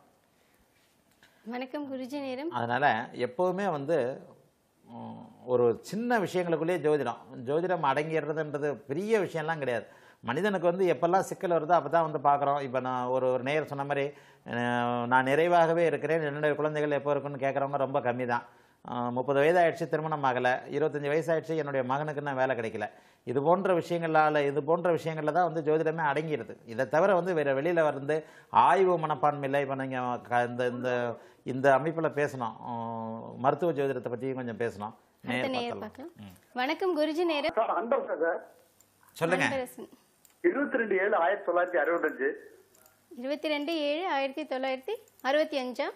வணக்கம் குருஜி நேரம் அதனால எப்போவுமே வந்து உம், ஒரு சின்ன விஷயங்களுக்குள்ளேயே ஜோதிடம் ஜோதிடம் அடங்கிடுறதுன்றது பெரிய விஷயம்லாம் கிடையாது மனிதனுக்கு வந்து எப்பெல்லாம் சிக்கல் வருதோ அப்போ தான் வந்து பார்க்குறோம் இப்போ நான் ஒரு ஒரு நேயர் சொன்ன மாதிரி அஹ், நான் நிறைவாகவே இருக்கிறேன் என்னுடைய குழந்தைகள் எப்போ இருக்குன்னு கேட்குறவங்க ரொம்ப கம்மி தான் முப்பது வயதாயிடுச்சு திருமணம் ஆகலை இருபத்தஞ்சி வயசாயிடுச்சு என்னுடைய மகனுக்கு இன்னும் வேலை கிடைக்கல இது போன்ற விஷயங்களால் இது போன்ற விஷயங்களில் தான் வந்து ஜோதிடமே அடங்கிடுது இதை தவிர வந்து வேறு வெளியில் வந்து ஆய்வு மனப்பான்மையில் இப்போ நீங்கள் இந்த இந்த இந்த அமைப்பில் பேசணும் உம், மருத்துவ ஜோதிடத்தை பற்றியும் கொஞ்சம் பேசணும் அடுத்த நேர் நேயர் பார்க்கலாம் பார்க்கலாம் வணக்கம் குருஜி நேரம் சார் அன்பரசன் சார் சொல்லுங்க அன்பரசன் இருபத்தி ரெண்டு ஏழு ஆயிரத்தி தொள்ளாயிரத்தி அறுபத்தஞ்சு இருபத்தி ரெண்டு ஏழு ஆயிரத்தி தொள்ளாயிரத்தி அறுபத்தி அஞ்சா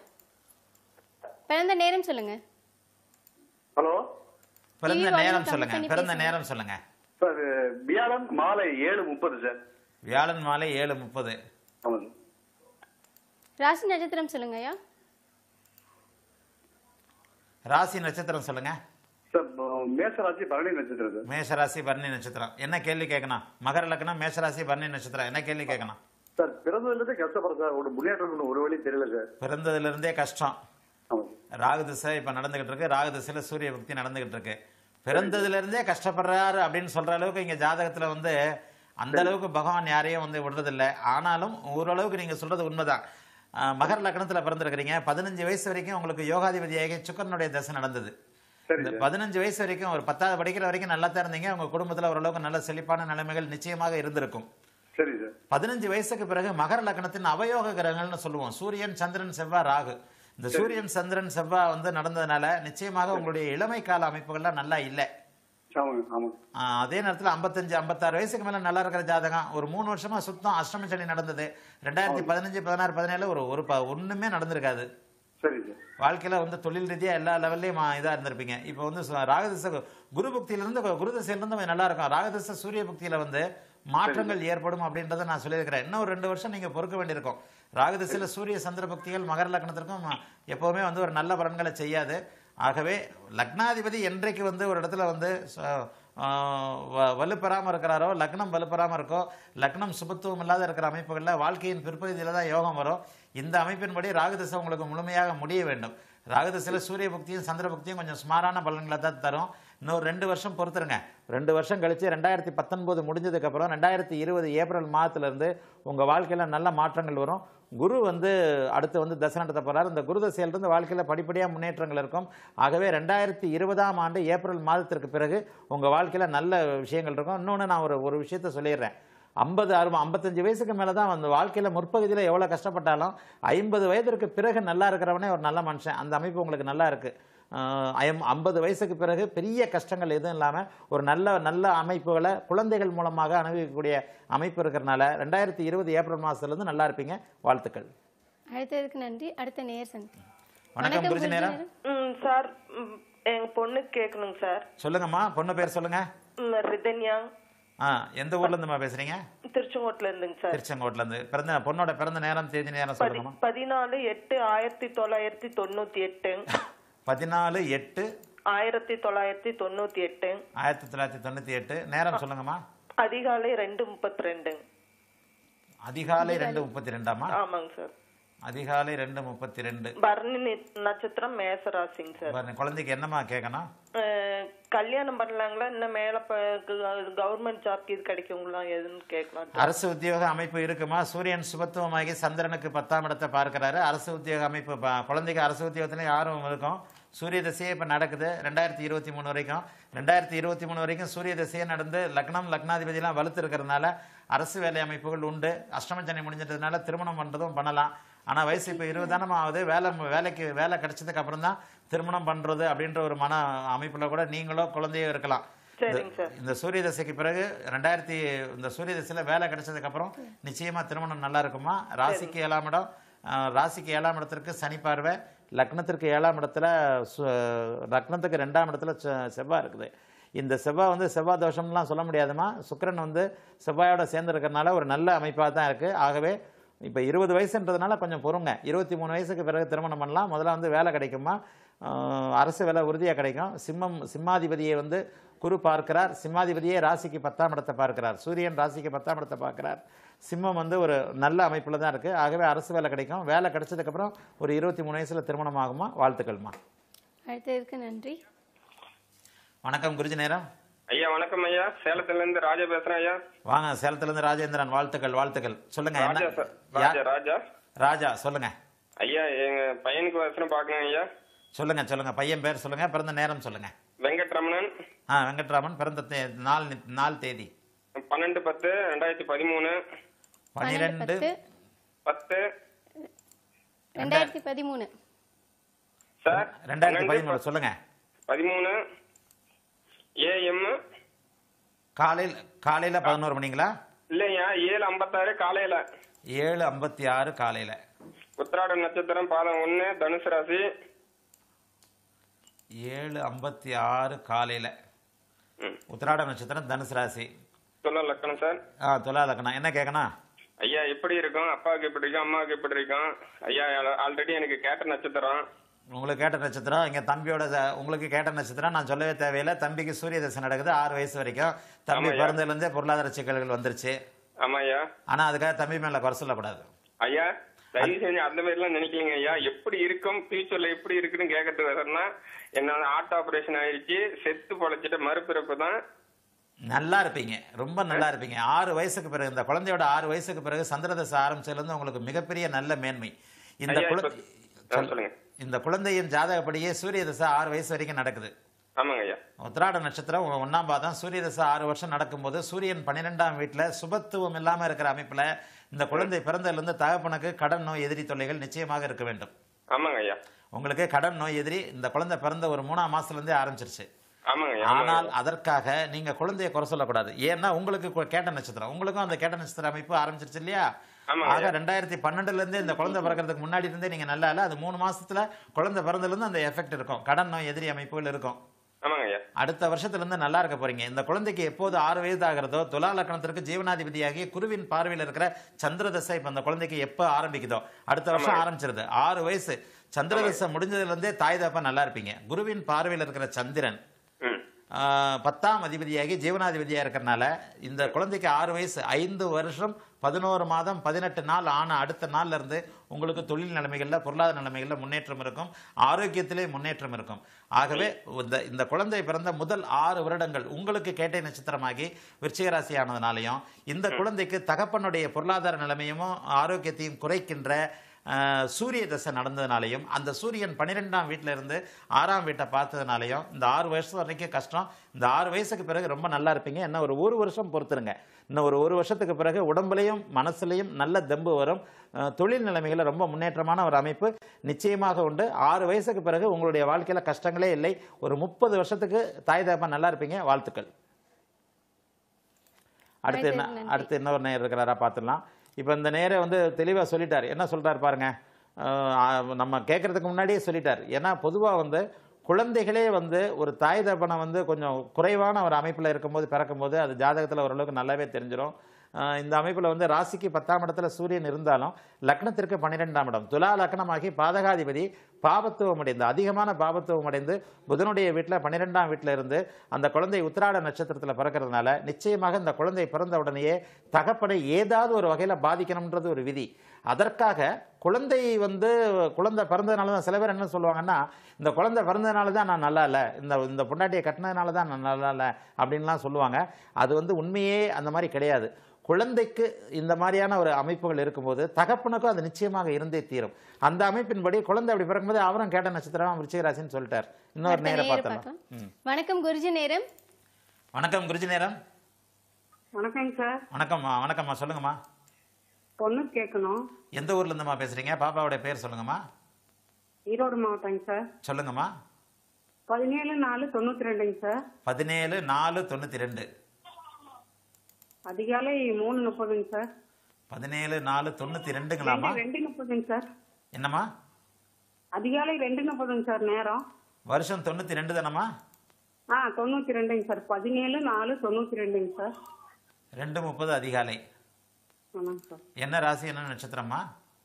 பிறந்த நேரம் சொல்லுங்க ஹலோ பிறந்த TV நேரம் volume சொல்லுங்க கம்மி பண்ணி பிறந்த பேசுங்க. நேரம் சொல்லுங்க சார் வியாழன் மாலை ஏழு முப்பது சார் வியாழன் மாலை ஏழு முப்பது ஆமாங்க ராசி நட்சத்திரம் சொல்லுங்க ஐயா ராசி நட்சத்திரம் சொல்லுங்க சார் மேசராசி பரணி நட்சத்திரம் சார் மேஷராசி பரணி நட்சத்திரம் என்ன கேள்வி கேட்கணும் மகர லக்னம் மேஷராசி பரணி நட்சத்திரம் என்ன கேள்வி கேட்கணும் சார் பிறந்ததுலேருந்து கஷ்டப்படுறேன் சார் ஒரு முன்னேற்றம் ஒண்ணு ஒரு வழி தெரியல சார் பிறந்ததுல இருந்தே கஷ்டம் ஆமாங்க ராகு திசை இப்ப நடந்துகிட்டு இருக்கு ராகு திசையில சூரிய பக்தி நடந்துகிட்டு இருக்கு பிறந்ததுல இருந்தே கஷ்டப்படுறாரு அப்படின்னு சொல்ற அளவுக்கு இங்க ஜாதகத்துல வந்து அந்த அளவுக்கு பகவான் யாரையும் வந்து விடுறதில்ல ஆனாலும் ஓரளவுக்கு நீங்க சொல்றது உண்மைதான் ஆஹ் மகர லக்னத்துல பிறந்திருக்கிறீங்க பதினஞ்சு வயசு வரைக்கும் உங்களுக்கு யோகாதிபதியாக சுக்கரனுடைய தசை நடந்தது சரி இந்த சார் பதினஞ்சு வயசு வரைக்கும் ஒரு பத்தாவது படிக்கிற வரைக்கும் நல்லா தான் இருந்தீங்க உங்க குடும்பத்துல ஓரளவுக்கு நல்ல செழிப்பான நிலைமைகள் நிச்சயமாக இருந்திருக்கும் சரி சார் பதினஞ்சு வயசுக்கு பிறகு மகர லக்னத்தின் அவயோக கிரகங்கள்னு சொல்லுவோம் சூரியன் சந்திரன் செவ்வாய் ராகு இந்த சூரியன் சந்திரன் செவ்வாய் வந்து நடந்ததுனால நிச்சயமாக உங்களுடைய இளமை கால அமைப்புகள்லாம் நல்லா இல்லை ஆமாங்க ஆமாங்க ஆஹ் அதே நேரத்தில் ஐம்பத்தஞ்சு ஐம்பத்தாறு வயசுக்கு மேல நல்லா இருக்கிற ஜாதகம் ஒரு மூணு வருஷமா சுத்தம் அஷ்டம சனி நடந்தது ரெண்டாயிரத்தி பதினஞ்சு பதினாறு பதினேழு ஒரு ஒரு ப- ஒண்ணுமே நடந்திருக்காது சரி சார் வாழ்க்கையில வந்து தொழில் ரீதியா எல்லா லெவல்லையும் இதா இருந்திருப்பீங்க இப்போ வந்து சு- ராகதிச குரு பக்தியில இருந்து குரு திசையில இருந்து கொஞ்சம் நல்லா இருக்கும் ராகதிச சூரிய பக்தியில வந்து மாற்றங்கள் ஏற்படும் அப்படின்றத நான் சொல்லியிருக்கிறேன் இன்னும் ஒரு ரெண்டு வருஷம் நீங்க பொறுக்க வேண்டியிருக்கும் ராகுதிசையில சூரிய சந்திர பக்திகள் மகர லக்னத்திற்கும் எப்பவுமே வந்து ஒரு நல்ல பலன்களை செய்யாது ஆகவே லக்னாதிபதி என்றைக்கு வந்து ஒரு இடத்துல வந்து ச- ஆஹ் வ- வலுப்பெறாம இருக்கிறாரோ லக்னம் வலுப்பெறாம இருக்கோ லக்னம் சுபத்துவம் இல்லாத இருக்கிற அமைப்புகளில் வாழ்க்கையின் பிற்பகுதியில் தான் யோகம் வரும் இந்த அமைப்பின்படி ராகுதிசை உங்களுக்கு முழுமையாக முடிய வேண்டும் ராகுதிசையில் சூரிய பக்தியும் சந்திர பக்தியும் கொஞ்சம் சுமாரான பலன்களை தான் தரும் இன்னும் ரெண்டு வருஷம் பொறுத்துருங்க ரெண்டு வருஷம் கழிச்சு ரெண்டாயிரத்தி பத்தொன்பது முடிஞ்சதுக்கப்புறம் ரெண்டாயிரத்தி இருபது ஏப்ரல் மாதத்துலேருந்து உங்கள் வாழ்க்கையில் நல்ல மாற்றங்கள் வரும் குரு வந்து அடுத்து வந்து தசை நடத்த போகிறார் இந்த குரு தசையிலிருந்து வாழ்க்கையில் படிப்படியாக முன்னேற்றங்கள் இருக்கும் ஆகவே ரெண்டாயிரத்தி இருபதாம் ஆண்டு ஏப்ரல் மாதத்திற்கு பிறகு உங்கள் வாழ்க்கையில் நல்ல விஷயங்கள் இருக்கும் இன்னொன்று நான் ஒரு ஒரு விஷயத்த சொல்லிடுறேன் ஐம்பது அறுபது ஐம்பத்தஞ்சு வயசுக்கு மேலே தான் அந்த வாழ்க்கையில் முற்பகுதியில் எவ்வளோ கஷ்டப்பட்டாலும் ஐம்பது வயதிற்கு பிறகு நல்லா இருக்கிறவனே ஒரு நல்ல மனுஷன் அந்த அமைப்பு உங்களுக்கு நல்லா இருக்குது ஐம் ஐம்பது வயசுக்கு பிறகு பெரிய கஷ்டங்கள் எதுவும் இல்லாமல் ஒரு நல்ல நல்ல அமைப்புகளை குழந்தைகள் மூலமாக அனுபவிக்கக்கூடிய அமைப்பு இருக்கிறனால ரெண்டாயிரத்தி இருபது ஏப்ரல் மாதத்துலேருந்து நல்லா இருப்பீங்க வாழ்த்துக்கள் அழைத்ததுக்கு நன்றி அடுத்த நேர் சந்தி வணக்கம் குருஜி நேரம் ம் சார் ம், எங்க பொண்ணுக்கு கேட்கணுங்க சார் சொல்லுங்கம்மா பொண்ணு பேர் சொல்லுங்க ம், ரிதன்யா ஆ எந்த ஊர்ல இருந்துமா பேசுறீங்க திருச்செங்கோட்டுல இருந்துங்க சார் திருச்செங்கோட்டுல இருந்து பிறந்த பொண்ணோட பிறந்த நேரம் தேதி நேரம் பதி சொல்லுங்கம்மா பதினாலு எட்டு ஆயிரத்தி தொள்ளாயிரத்தி தொண்ணூத்தி எட்டு பதினாலு எட்டு ஆயிரத்தி தொள்ளாயிரத்தி தொண்ணூத்தி எட்டு ஆயிரத்தி தொள்ளாயிரத்தி தொண்ணூற்றி எட்டு நேரம் சொல்லுங்கம்மா அதிகாலை ரெண்டு முப்பத்தி ரெண்டு அதிகாலை ரெண்டு முப்பத்தி ரெண்டாமா ஆமாங்க சார் அதிகாலை ரெண்டு முப்பத்தி ரெண்டு பரணி நி- நட்சத்திரம் மேசராசிங்க சார் பாருங்க, குழந்தைக்கு என்னம்மா கேட்கணும் அஹ், கல்யாணம் பண்ணலாங்களா இன்னும் மேல கவர்மெண்ட் ஜாப் இது கிடைக்குங்களா எதுன்னு கேட்கலாம் அரசு உத்தியோக அமைப்பு இருக்குமா சூரியன் சுபத்துவமாகி சந்திரனுக்கு பத்தாம் இடத்தை பார்க்கிறாரு அரசு உத்தியோக அமைப்பு ப- குழந்தைக்கு அரசு உத்தியோகத்திலையும் ஆர்வம் இருக்கும் சூரிய தசையே இப்போ நடக்குது ரெண்டாயிரத்தி இருபத்தி மூணு வரைக்கும் ரெண்டாயிரத்தி இருபத்தி மூணு வரைக்கும் சூரிய தசையே நடந்து லக்னம் லக்னாதிபதியெல்லாம் வலுத்து இருக்கிறதுனால அரசு வேலை அமைப்புகள் உண்டு அஷ்டமச்சனை முடிஞ்சிட்டதுனால திருமணம் பண்ணுறதும் பண்ணலாம் ஆனால் வயசு இப்போ இருபது தானமா ஆகுது வேலை வேலைக்கு வேலை கிடைச்சதுக்கு அப்புறம் தான் திருமணம் பண்ணுறது அப்படின்ற ஒரு மன அமைப்பில் கூட நீங்களோ குழந்தையோ இருக்கலாம் சரிங்க சார் இந்த சூரிய தசைக்கு பிறகு ரெண்டாயிரத்தி இந்த சூரிய தசையில் வேலை கிடைச்சதுக்கு அப்புறம் நிச்சயமா திருமணம் நல்லா இருக்குமா ராசிக்கு ஏழாம் இடம் ஆஹ், ராசிக்கு ஏழாம் இடத்திற்கு சனி பார்வை லக்னத்திற்கு ஏழாம் இடத்துல சு- லக்னத்துக்கு ரெண்டாம் இடத்துல செ- செவ்வாய் இருக்குது இந்த செவ்வாய் வந்து செவ்வாய் தோஷம்லாம் சொல்ல முடியாதுமா சுக்கிரன் வந்து செவ்வாயோட சேர்ந்து இருக்கிறனால ஒரு நல்ல அமைப்பாக தான் இருக்குது ஆகவே இப்போ இருபது வயசுன்றதுனால கொஞ்சம் பொறுங்க இருபத்தி மூணு வயசுக்கு பிறகு திருமணம் பண்ணலாம் முதல்ல வந்து வேலை கிடைக்குமா ஆஹ் அரசு வேலை உறுதியாக கிடைக்கும் சிம்மம் சிம்மாதிபதியை வந்து குரு பார்க்கிறார் சிம்மாதிபதியே ராசிக்கு பத்தாம் இடத்தை பார்க்கிறார் சூரியன் ராசிக்கு பத்தாம் இடத்தை பார்க்கிறார் சிம்மம் வந்து ஒரு நல்ல அமைப்பில் தான் இருக்குது ஆகவே அரசு வேலை கிடைக்கும் வேலை கிடைச்சதுக்கப்புறம் ஒரு இருபத்தி மூணு வயசில் திருமணம் ஆகுமா வாழ்த்துக்கள்மா அழைத்ததற்கு நன்றி வணக்கம் குருஜி நேரம் ஐயா வணக்கம் ஐயா சேலத்துல இருந்து ராஜா பேசுறேன் ஐயா வாங்க சேலத்துலேருந்து ராஜேந்திரன் வாழ்த்துக்கள் வாழ்த்துக்கள் சொல்லுங்க ராஜா என்ன சார் ராஜா ராஜா ராஜா சொல்லுங்க ஐயா எங்க பையனுக்கு வசனம் பாக்கணும் ஐயா சொல்லுங்க சொல்லுங்க பையன் பேர் சொல்லுங்க பிறந்த நேரம் சொல்லுங்க வெங்கட்ரமணன் ஆ வெங்கட்ராமன் பிறந்த தே- நாள் நி- நாள் தேதி பன்னெண்டு பத்து ரெண்டாயிரத்தி பதிமூணு பனிரெண்டு பத்து பத்து ரெண்டாயிரத்தி பதிமூணு சார் ரெண்டாயிரத்தி பதிமூணு சொல்லுங்க பதிமூணு ஏஎம் காலையில் காலையில பதினோரு மணிங்களா இல்லையா ஏழு ஐம்பத்தாறு காலையில ஏழு ஐம்பத்தி ஆறு காலையில உத்திராட நட்சத்திரம் பாதம் ஒண்ணு தனுசு ராசி ஏழு ஐம்பத்தி ஆறு காலையில உத்திராட நட்சத்திரம் தனுசு ராசி சொல்ல லக்கணம் சார் ஆ துலா லக்னம் என்ன கேட்கணும் ஐயா எப்படி இருக்கும் அப்பாவுக்கு எப்படி இருக்கும் அம்மாவுக்கு எப்படி இருக்கும் ஐயா ஆல்ரெடி எனக்கு கேட்ட நட்சத்திரம் உங்களுக்கு கேட்ட நட்சத்திரம் இங்க தம்பியோட ச- உங்களுக்கு கேட்ட நட்சத்திரம் நான் சொல்லவே தேவையில்லை தம்பிக்கு சூரிய தசை நடக்குது ஆறு வயசு வரைக்கும் தம்பி ஆமாய்யா. பிறந்ததுல இருந்தே பொருளாதார சிக்கல்கள் வந்துருச்சு ஆமா ஐயா ஆனா அதுக்காக தம்பி மேல குறை சொல்லக்கூடாது ஐயா தயவு செஞ்சு அந்த மாதிரி எல்லாம் நினைக்கலீங்க ஐயா எப்படி இருக்கும் ஃபியூச்சர்ல எப்படி இருக்குன்னு கேட்கறது வரனா என்னோட ஹார்ட் ஆபரேஷன் ஆயிடுச்சு செத்து பொழைச்சிட்ட மறுபிறப்பு தான் நல்லா இருப்பீங்க ரொம்ப நல்லா இருப்பீங்க ஆறு வயசுக்கு பிறகு இந்த குழந்தையோட ஆறு வயசுக்கு பிறகு சந்திரதசை ஆரம்பிச்சதுலேருந்து உங்களுக்கு மிகப்பெரிய நல்ல மேன்மை இந்த ஐயா, குழ- இப்ப- ஆ, சொல்லுங்க இந்த குழந்தையின் ஜாதகப்படியே சூரிய தசை ஆறு வயசு வரைக்கும் நடக்குது ஆமாங்க ஐயா உத்திராட நட்சத்திரம் ஒ- ஒண்ணாம் பாதம் சூரிய தசை ஆறு வருஷம் நடக்கும்போது சூரியன் பன்னிரெண்டாம் வீட்டுல சுபத்துவம் இல்லாம இருக்கிற அமைப்புல இந்த குழந்தை பிறந்ததிலிருந்து தகப்பனுக்கு கடன் நோய் எதிரி தொல்லைகள் நிச்சயமாக இருக்க வேண்டும் ஆமாங்க ஐயா உங்களுக்கு கடன் நோய் எதிரி இந்த குழந்தை பிறந்த ஒரு மூணாம் மாசத்துல இருந்தே ஆரம்பிச்சிருச்சு ஆமாங்க ஐயா ஆமாங்க ஆனால் அதற்காக நீங்க குழந்தைய குறை சொல்லக்கூடாது ஏன்னா உங்களுக்கு கு- கேட்ட நட்சத்திரம் உங்களுக்கும் அந்த கேட்ட நட்சத்திர அமைப்பு ஆரம்பிச்சிருச்சு இல்லையா ஆமாங்க ஆக ரெண்டாயிரத்தி பன்னெண்டுல இருந்தே இந்த குழந்தை பிறக்கிறதுக்கு முன்னாடி இருந்தே நீங்க நல்லா இல்ல அது மூணு மாசத்துல குழந்தை பிறந்ததுல இருந்து அந்த எஃபெக்ட் இருக்கும் கடன் நோய் எதிரி அமைப்புகள் இருக்கும் ஆமாங்க ஐயா அடுத்த வருஷத்துல இருந்து நல்லா இருக்க போறீங்க இந்த குழந்தைக்கு எப்போது ஆறு வயது ஆகிறதோ துலா லக்கணத்திற்கு ஜீவனாதிபதியாகிய குருவின் பார்வையில் இருக்கிற சந்திரதசை இப்ப அந்த குழந்தைக்கு எப்ப ஆரம்பிக்குதோ அடுத்த வருஷம் ஆரம்பிச்சிருது ஆறு வயசு சந்திரதசை முடிஞ்சதுல இருந்தே தாய் தப்பா நல்லா இருப்பீங்க குருவின் பார்வையில் இருக்கிற சந்திரன் ம் ஆஹ், பத்தாம் அதிபதியாகி ஜீவனாதிபதியா இருக்கிறனால இந்த குழந்தைக்கு ஆறு வயசு ஐந்து வருஷம் பதினோரு மாதம் பதினெட்டு நாள் ஆன அடுத்த நாள்ல இருந்து உங்களுக்கு தொழில் நிலைமைகள்ல பொருளாதார நிலைமைகள்ல முன்னேற்றம் இருக்கும் ஆரோக்கியத்திலே முன்னேற்றம் இருக்கும் ஆகவே இந்த இந்த குழந்தை பிறந்த முதல் ஆறு வருடங்கள் உங்களுக்கு கேட்டை நட்சத்திரமாகி விருச்சிக ராசி ஆனதுனாலையும் இந்த குழந்தைக்கு தகப்பனுடைய பொருளாதார நிலைமையும் ஆரோக்கியத்தையும் குறைக்கின்ற ஆஹ், சூரிய தசை நடந்ததுனாலையும் அந்த சூரியன் பன்னிரெண்டாம் வீட்டில இருந்து ஆறாம் வீட்டை பார்த்ததுனாலையும் இந்த ஆறு வருஷம் வரைக்கும் கஷ்டம் இந்த ஆறு வயசுக்கு பிறகு ரொம்ப நல்லா இருப்பீங்க என்ன ஒரு ஒரு வருஷம் பொறுத்துருங்க இன்னும் ஒரு ஒரு வருஷத்துக்கு பிறகு உடம்புலையும் மனசுலையும் நல்ல தெம்பு வரும் ஆஹ், தொழில் நிலைமைகளில் ரொம்ப முன்னேற்றமான ஒரு அமைப்பு நிச்சயமாக உண்டு ஆறு வயசுக்கு பிறகு உங்களுடைய வாழ்க்கையில கஷ்டங்களே இல்லை ஒரு முப்பது வருஷத்துக்கு தாய் தகப்பன் நல்லா இருப்பீங்க வாழ்த்துக்கள் அடுத்து என்ன நன்றி. அடுத்து இன்னொரு நேர் இருக்கிறாரா பார்த்துடலாம் இப்போ இந்த நேரை வந்து தெளிவாக சொல்லிட்டார் என்ன சொல்றாரு பாருங்க அஹ் நம்ம கேட்கறதுக்கு முன்னாடியே சொல்லிட்டார் ஏன்னா பொதுவாக வந்து குழந்தைகளே வந்து ஒரு தாய் தப்பனை வந்து கொஞ்சம் குறைவான ஒரு அமைப்பில் இருக்கும்போது பிறக்கும்போது அது ஜாதகத்தில் ஓரளவுக்கு நல்லாவே தெரிஞ்சிடும் அஹ் இந்த அமைப்பில் வந்து ராசிக்கு பத்தாம் இடத்துல சூரியன் இருந்தாலும் லக்னத்திற்கு பன்னிரெண்டாம் இடம் துலா லக்னமாகி பாதகாதிபதி பாபத்துவம் அடைந்து அதிகமான பாபத்துவம் அடைந்து புதனுடைய வீட்டில் பன்னிரெண்டாம் வீட்டில் இருந்து அந்த குழந்தை உத்திராட நட்சத்திரத்தில் பிறக்கிறதுனால நிச்சயமாக இந்த குழந்தை பிறந்த உடனேயே தகப்பனை ஏதாவது ஒரு வகையில் பாதிக்கணுன்றது ஒரு விதி அதற்காக குழந்தை வந்து குழந்தை பிறந்ததுனால தான் சில பேர் என்ன சொல்லுவாங்கன்னா இந்த குழந்தை பிறந்ததுனால தான் நான் நல்லா இல்லை இந்த இந்த பொண்டாட்டியை கட்டினதுனால தான் நான் நல்லா இல்லை அப்படின்லாம் சொல்லுவாங்க அது வந்து உண்மையே அந்த மாதிரி கிடையாது குழந்தைக்கு இந்த மாதிரியான ஒரு அமைப்புகள் இருக்கும்போது தகப்பனுக்கும் அது நிச்சயமாக இருந்தே தீரும் அந்த அமைப்பின்படி குழந்தை அப்படி பிறக்கும்போது அவரும் கேட்ட நட்சத்திரம் விருச்சிகராசின்னு சொல்லிட்டார் இன்னொரு அடுத்த நேரம் நேரம் பார்த்தலாம் பார்க்கலாம். வணக்கம் குருஜி நேரம் வணக்கம் குருஜி நேரம் வணக்கங்க சார் வணக்கம்மா வணக்கம்மா சொல்லுங்கம்மா பொண்ணு கேட்கணும் எந்த ஊர்ல இருந்துமா பேசுறீங்க பாப்பாவோட பேர் சொல்லுங்கம்மா ஈரோடு மாவட்டங்க சார் சொல்லுங்கம்மா பதினேழு நாலு தொண்ணூத்தி ரெண்டுங்க சார் பதினேழு நாலு தொண்ணூத்தி ரெண்டு அதிகாலை மூணு முப்பதுங்க சார் பதினேழு நாலு தொண்ணூத்தி ரெண்டுங்களாமா ரெண்டு- ரெண்டு முப்பதுங்க சார் என்னம்மா அதிகாலை ரெண்டு முப்பதுங்க சார் நேரம் வருஷம் தொண்ணூத்தி ரெண்டு தானம்மா ஆ தொண்ணூத்தி ரெண்டுங்க சார் பதினேழு நாலு தொண்ணூத்தி ரெண்டுங்க சார் ரெண்டு முப்பது அதிகாலை ஆமாங்க சார் என்ன ராசி என்ன நட்சத்திரம்மா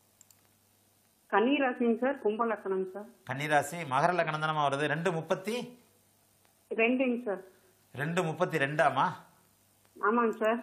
கன்னி ராசிங்க சார் கும்பலக்கணங்க சார் கன்னிராசி மகர லக்னம் தானம்மா வருது ரெண்டு முப்பத்தி ரெண்டுங்க சார் ரெண்டு முப்பத்தி ரெண்டாமா ஆமாங்க சார்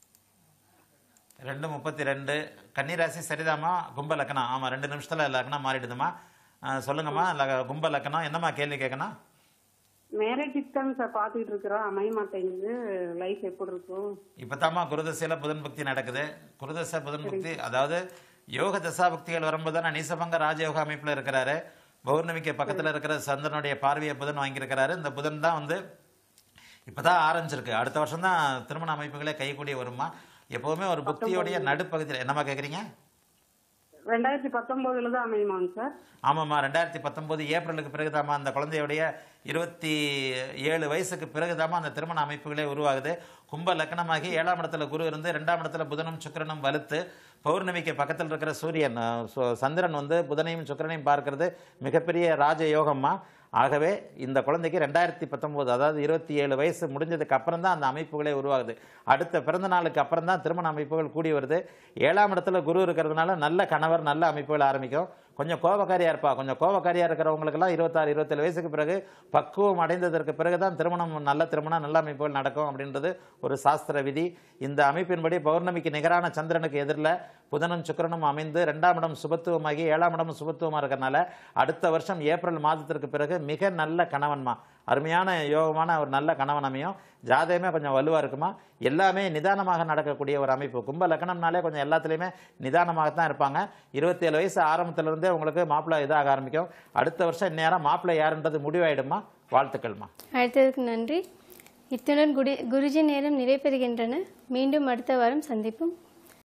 ரெண்டு முப்பத்தி ரெண்டு கன்னிராசி சரிதாம்மா கும்ப லக்னம் ஆமா ரெண்டு நிமிஷத்துல லக்னம் மாறிடுதுமா ஆ, சொல்லுங்கம்மா ல- கும்ப லக்னம் என்னம்மா கேள்வி கேட்கணும் மேரேஜுக்கு தாங்க சார் பார்த்துக்கிட்டு இருக்கிறோம் அமைய மாட்டேங்குது லைஃப் எப்படி இருக்கும் இப்பதாம்மா குருதசையில புதன் பக்தி நடக்குது குருதசை புதன் பக்தி அதாவது யோக தசா பக்திகள் வரும்போது தான் நீசபங்க ராஜயோக அமைப்புல இருக்கிறாரு பௌர்ணமிக்கு பக்கத்துல இருக்கிற சந்திரனுடைய பார்வையை புதன் வாங்கியிருக்கிறாரு இந்த புதன் தான் வந்து இப்பதான் ஆரம்பிச்சிருக்கு அடுத்த வருஷம் தான் திருமண அமைப்புகளே கைகூடிய வருமா எப்பவுமே ஒரு புக்தியோடைய நடுப்பகுதியில் என்னம்மா கேக்குறீங்க ரெண்டாயிரத்தி பத்தொன்பதுல தான் அமையுமாங்க சார் ஆமாம்மா ரெண்டாயிரத்தி பத்தொம்போது ஏப்ரலுக்கு பிறகுதாம்மா அந்த குழந்தையுடைய இருபத்தி ஏழு வயசுக்கு பிறகுதாம்மா அந்த திருமண அமைப்புகளே உருவாகுது கும்ப லக்னமாகி ஏழாம் இடத்துல குரு இருந்து ரெண்டாம் இடத்துல புதனும் சுக்கிரனும் வலுத்து பௌர்ணமிக்கு பக்கத்தில் இருக்கிற சூரியன் அஹ், சு- சந்திரன் வந்து புதனையும் சுக்கிரனையும் பார்க்கிறது மிகப்பெரிய ராஜ யோகம்மா ஆகவே இந்த குழந்தைக்கு ரெண்டாயிரத்தி பத்தொம்போது அதாவது இருபத்தி ஏழு வயசு முடிஞ்சதுக்கு அப்புறம் தான் அந்த அமைப்புகளே உருவாகுது அடுத்த பிறந்த நாளுக்கு அப்புறம் தான் திருமண அமைப்புகள் கூடி வருது ஏழாம் இடத்துல குரு இருக்கிறதுனால நல்ல கணவர் நல்ல அமைப்புகள் ஆரம்பிக்கும் கொஞ்சம் கோபக்காரியா இருப்பா கொஞ்சம் கோபக்காரியா இருக்கிறவங்களுக்கெல்லாம் இருபத்தாறு இருபத்தேழு வயசுக்கு பிறகு பக்குவம் அடைந்ததற்கு பிறகு தான் திருமணம் நல்ல திருமணம் நல்ல அமைப்புகள் நடக்கும் அப்படின்றது ஒரு சாஸ்திர விதி இந்த அமைப்பின்படி பௌர்ணமிக்கு நிகரான சந்திரனுக்கு எதிரில் புதனும் சுக்கிரனும் அமைந்து ரெண்டாம் இடம் சுபத்துவமாகி ஏழாம் இடம் சுபத்துவமாக இருக்கிறனால அடுத்த வருஷம் ஏப்ரல் மாதத்திற்கு பிறகு மிக நல்ல கணவன்மா அருமையான யோகமான ஒரு நல்ல கணவன் அமையும் ஜாதகமே கொஞ்சம் வலுவாக இருக்குமா எல்லாமே நிதானமாக நடக்கக்கூடிய ஒரு அமைப்பு கும்ப லக்னம்னாலே கொஞ்சம் எல்லாத்துலேயுமே நிதானமாகத்தான் இருப்பாங்க இருபத்தேழு வயசு ஆரம்பத்திலிருந்தே உங்களுக்கு மாப்பிள்ளை இதாக ஆரம்பிக்கும் அடுத்த வருஷம் இந்நேரம் மாப்பிள்ளை யாருன்றது முடிவாயிடுமா வாழ்த்துக்கள்மா அடுத்ததுக்கு நன்றி இத்துடன் குடி குருஜி நேரம் நிறைவு பெறுகின்றன மீண்டும் அடுத்த வாரம் சந்திப்போம்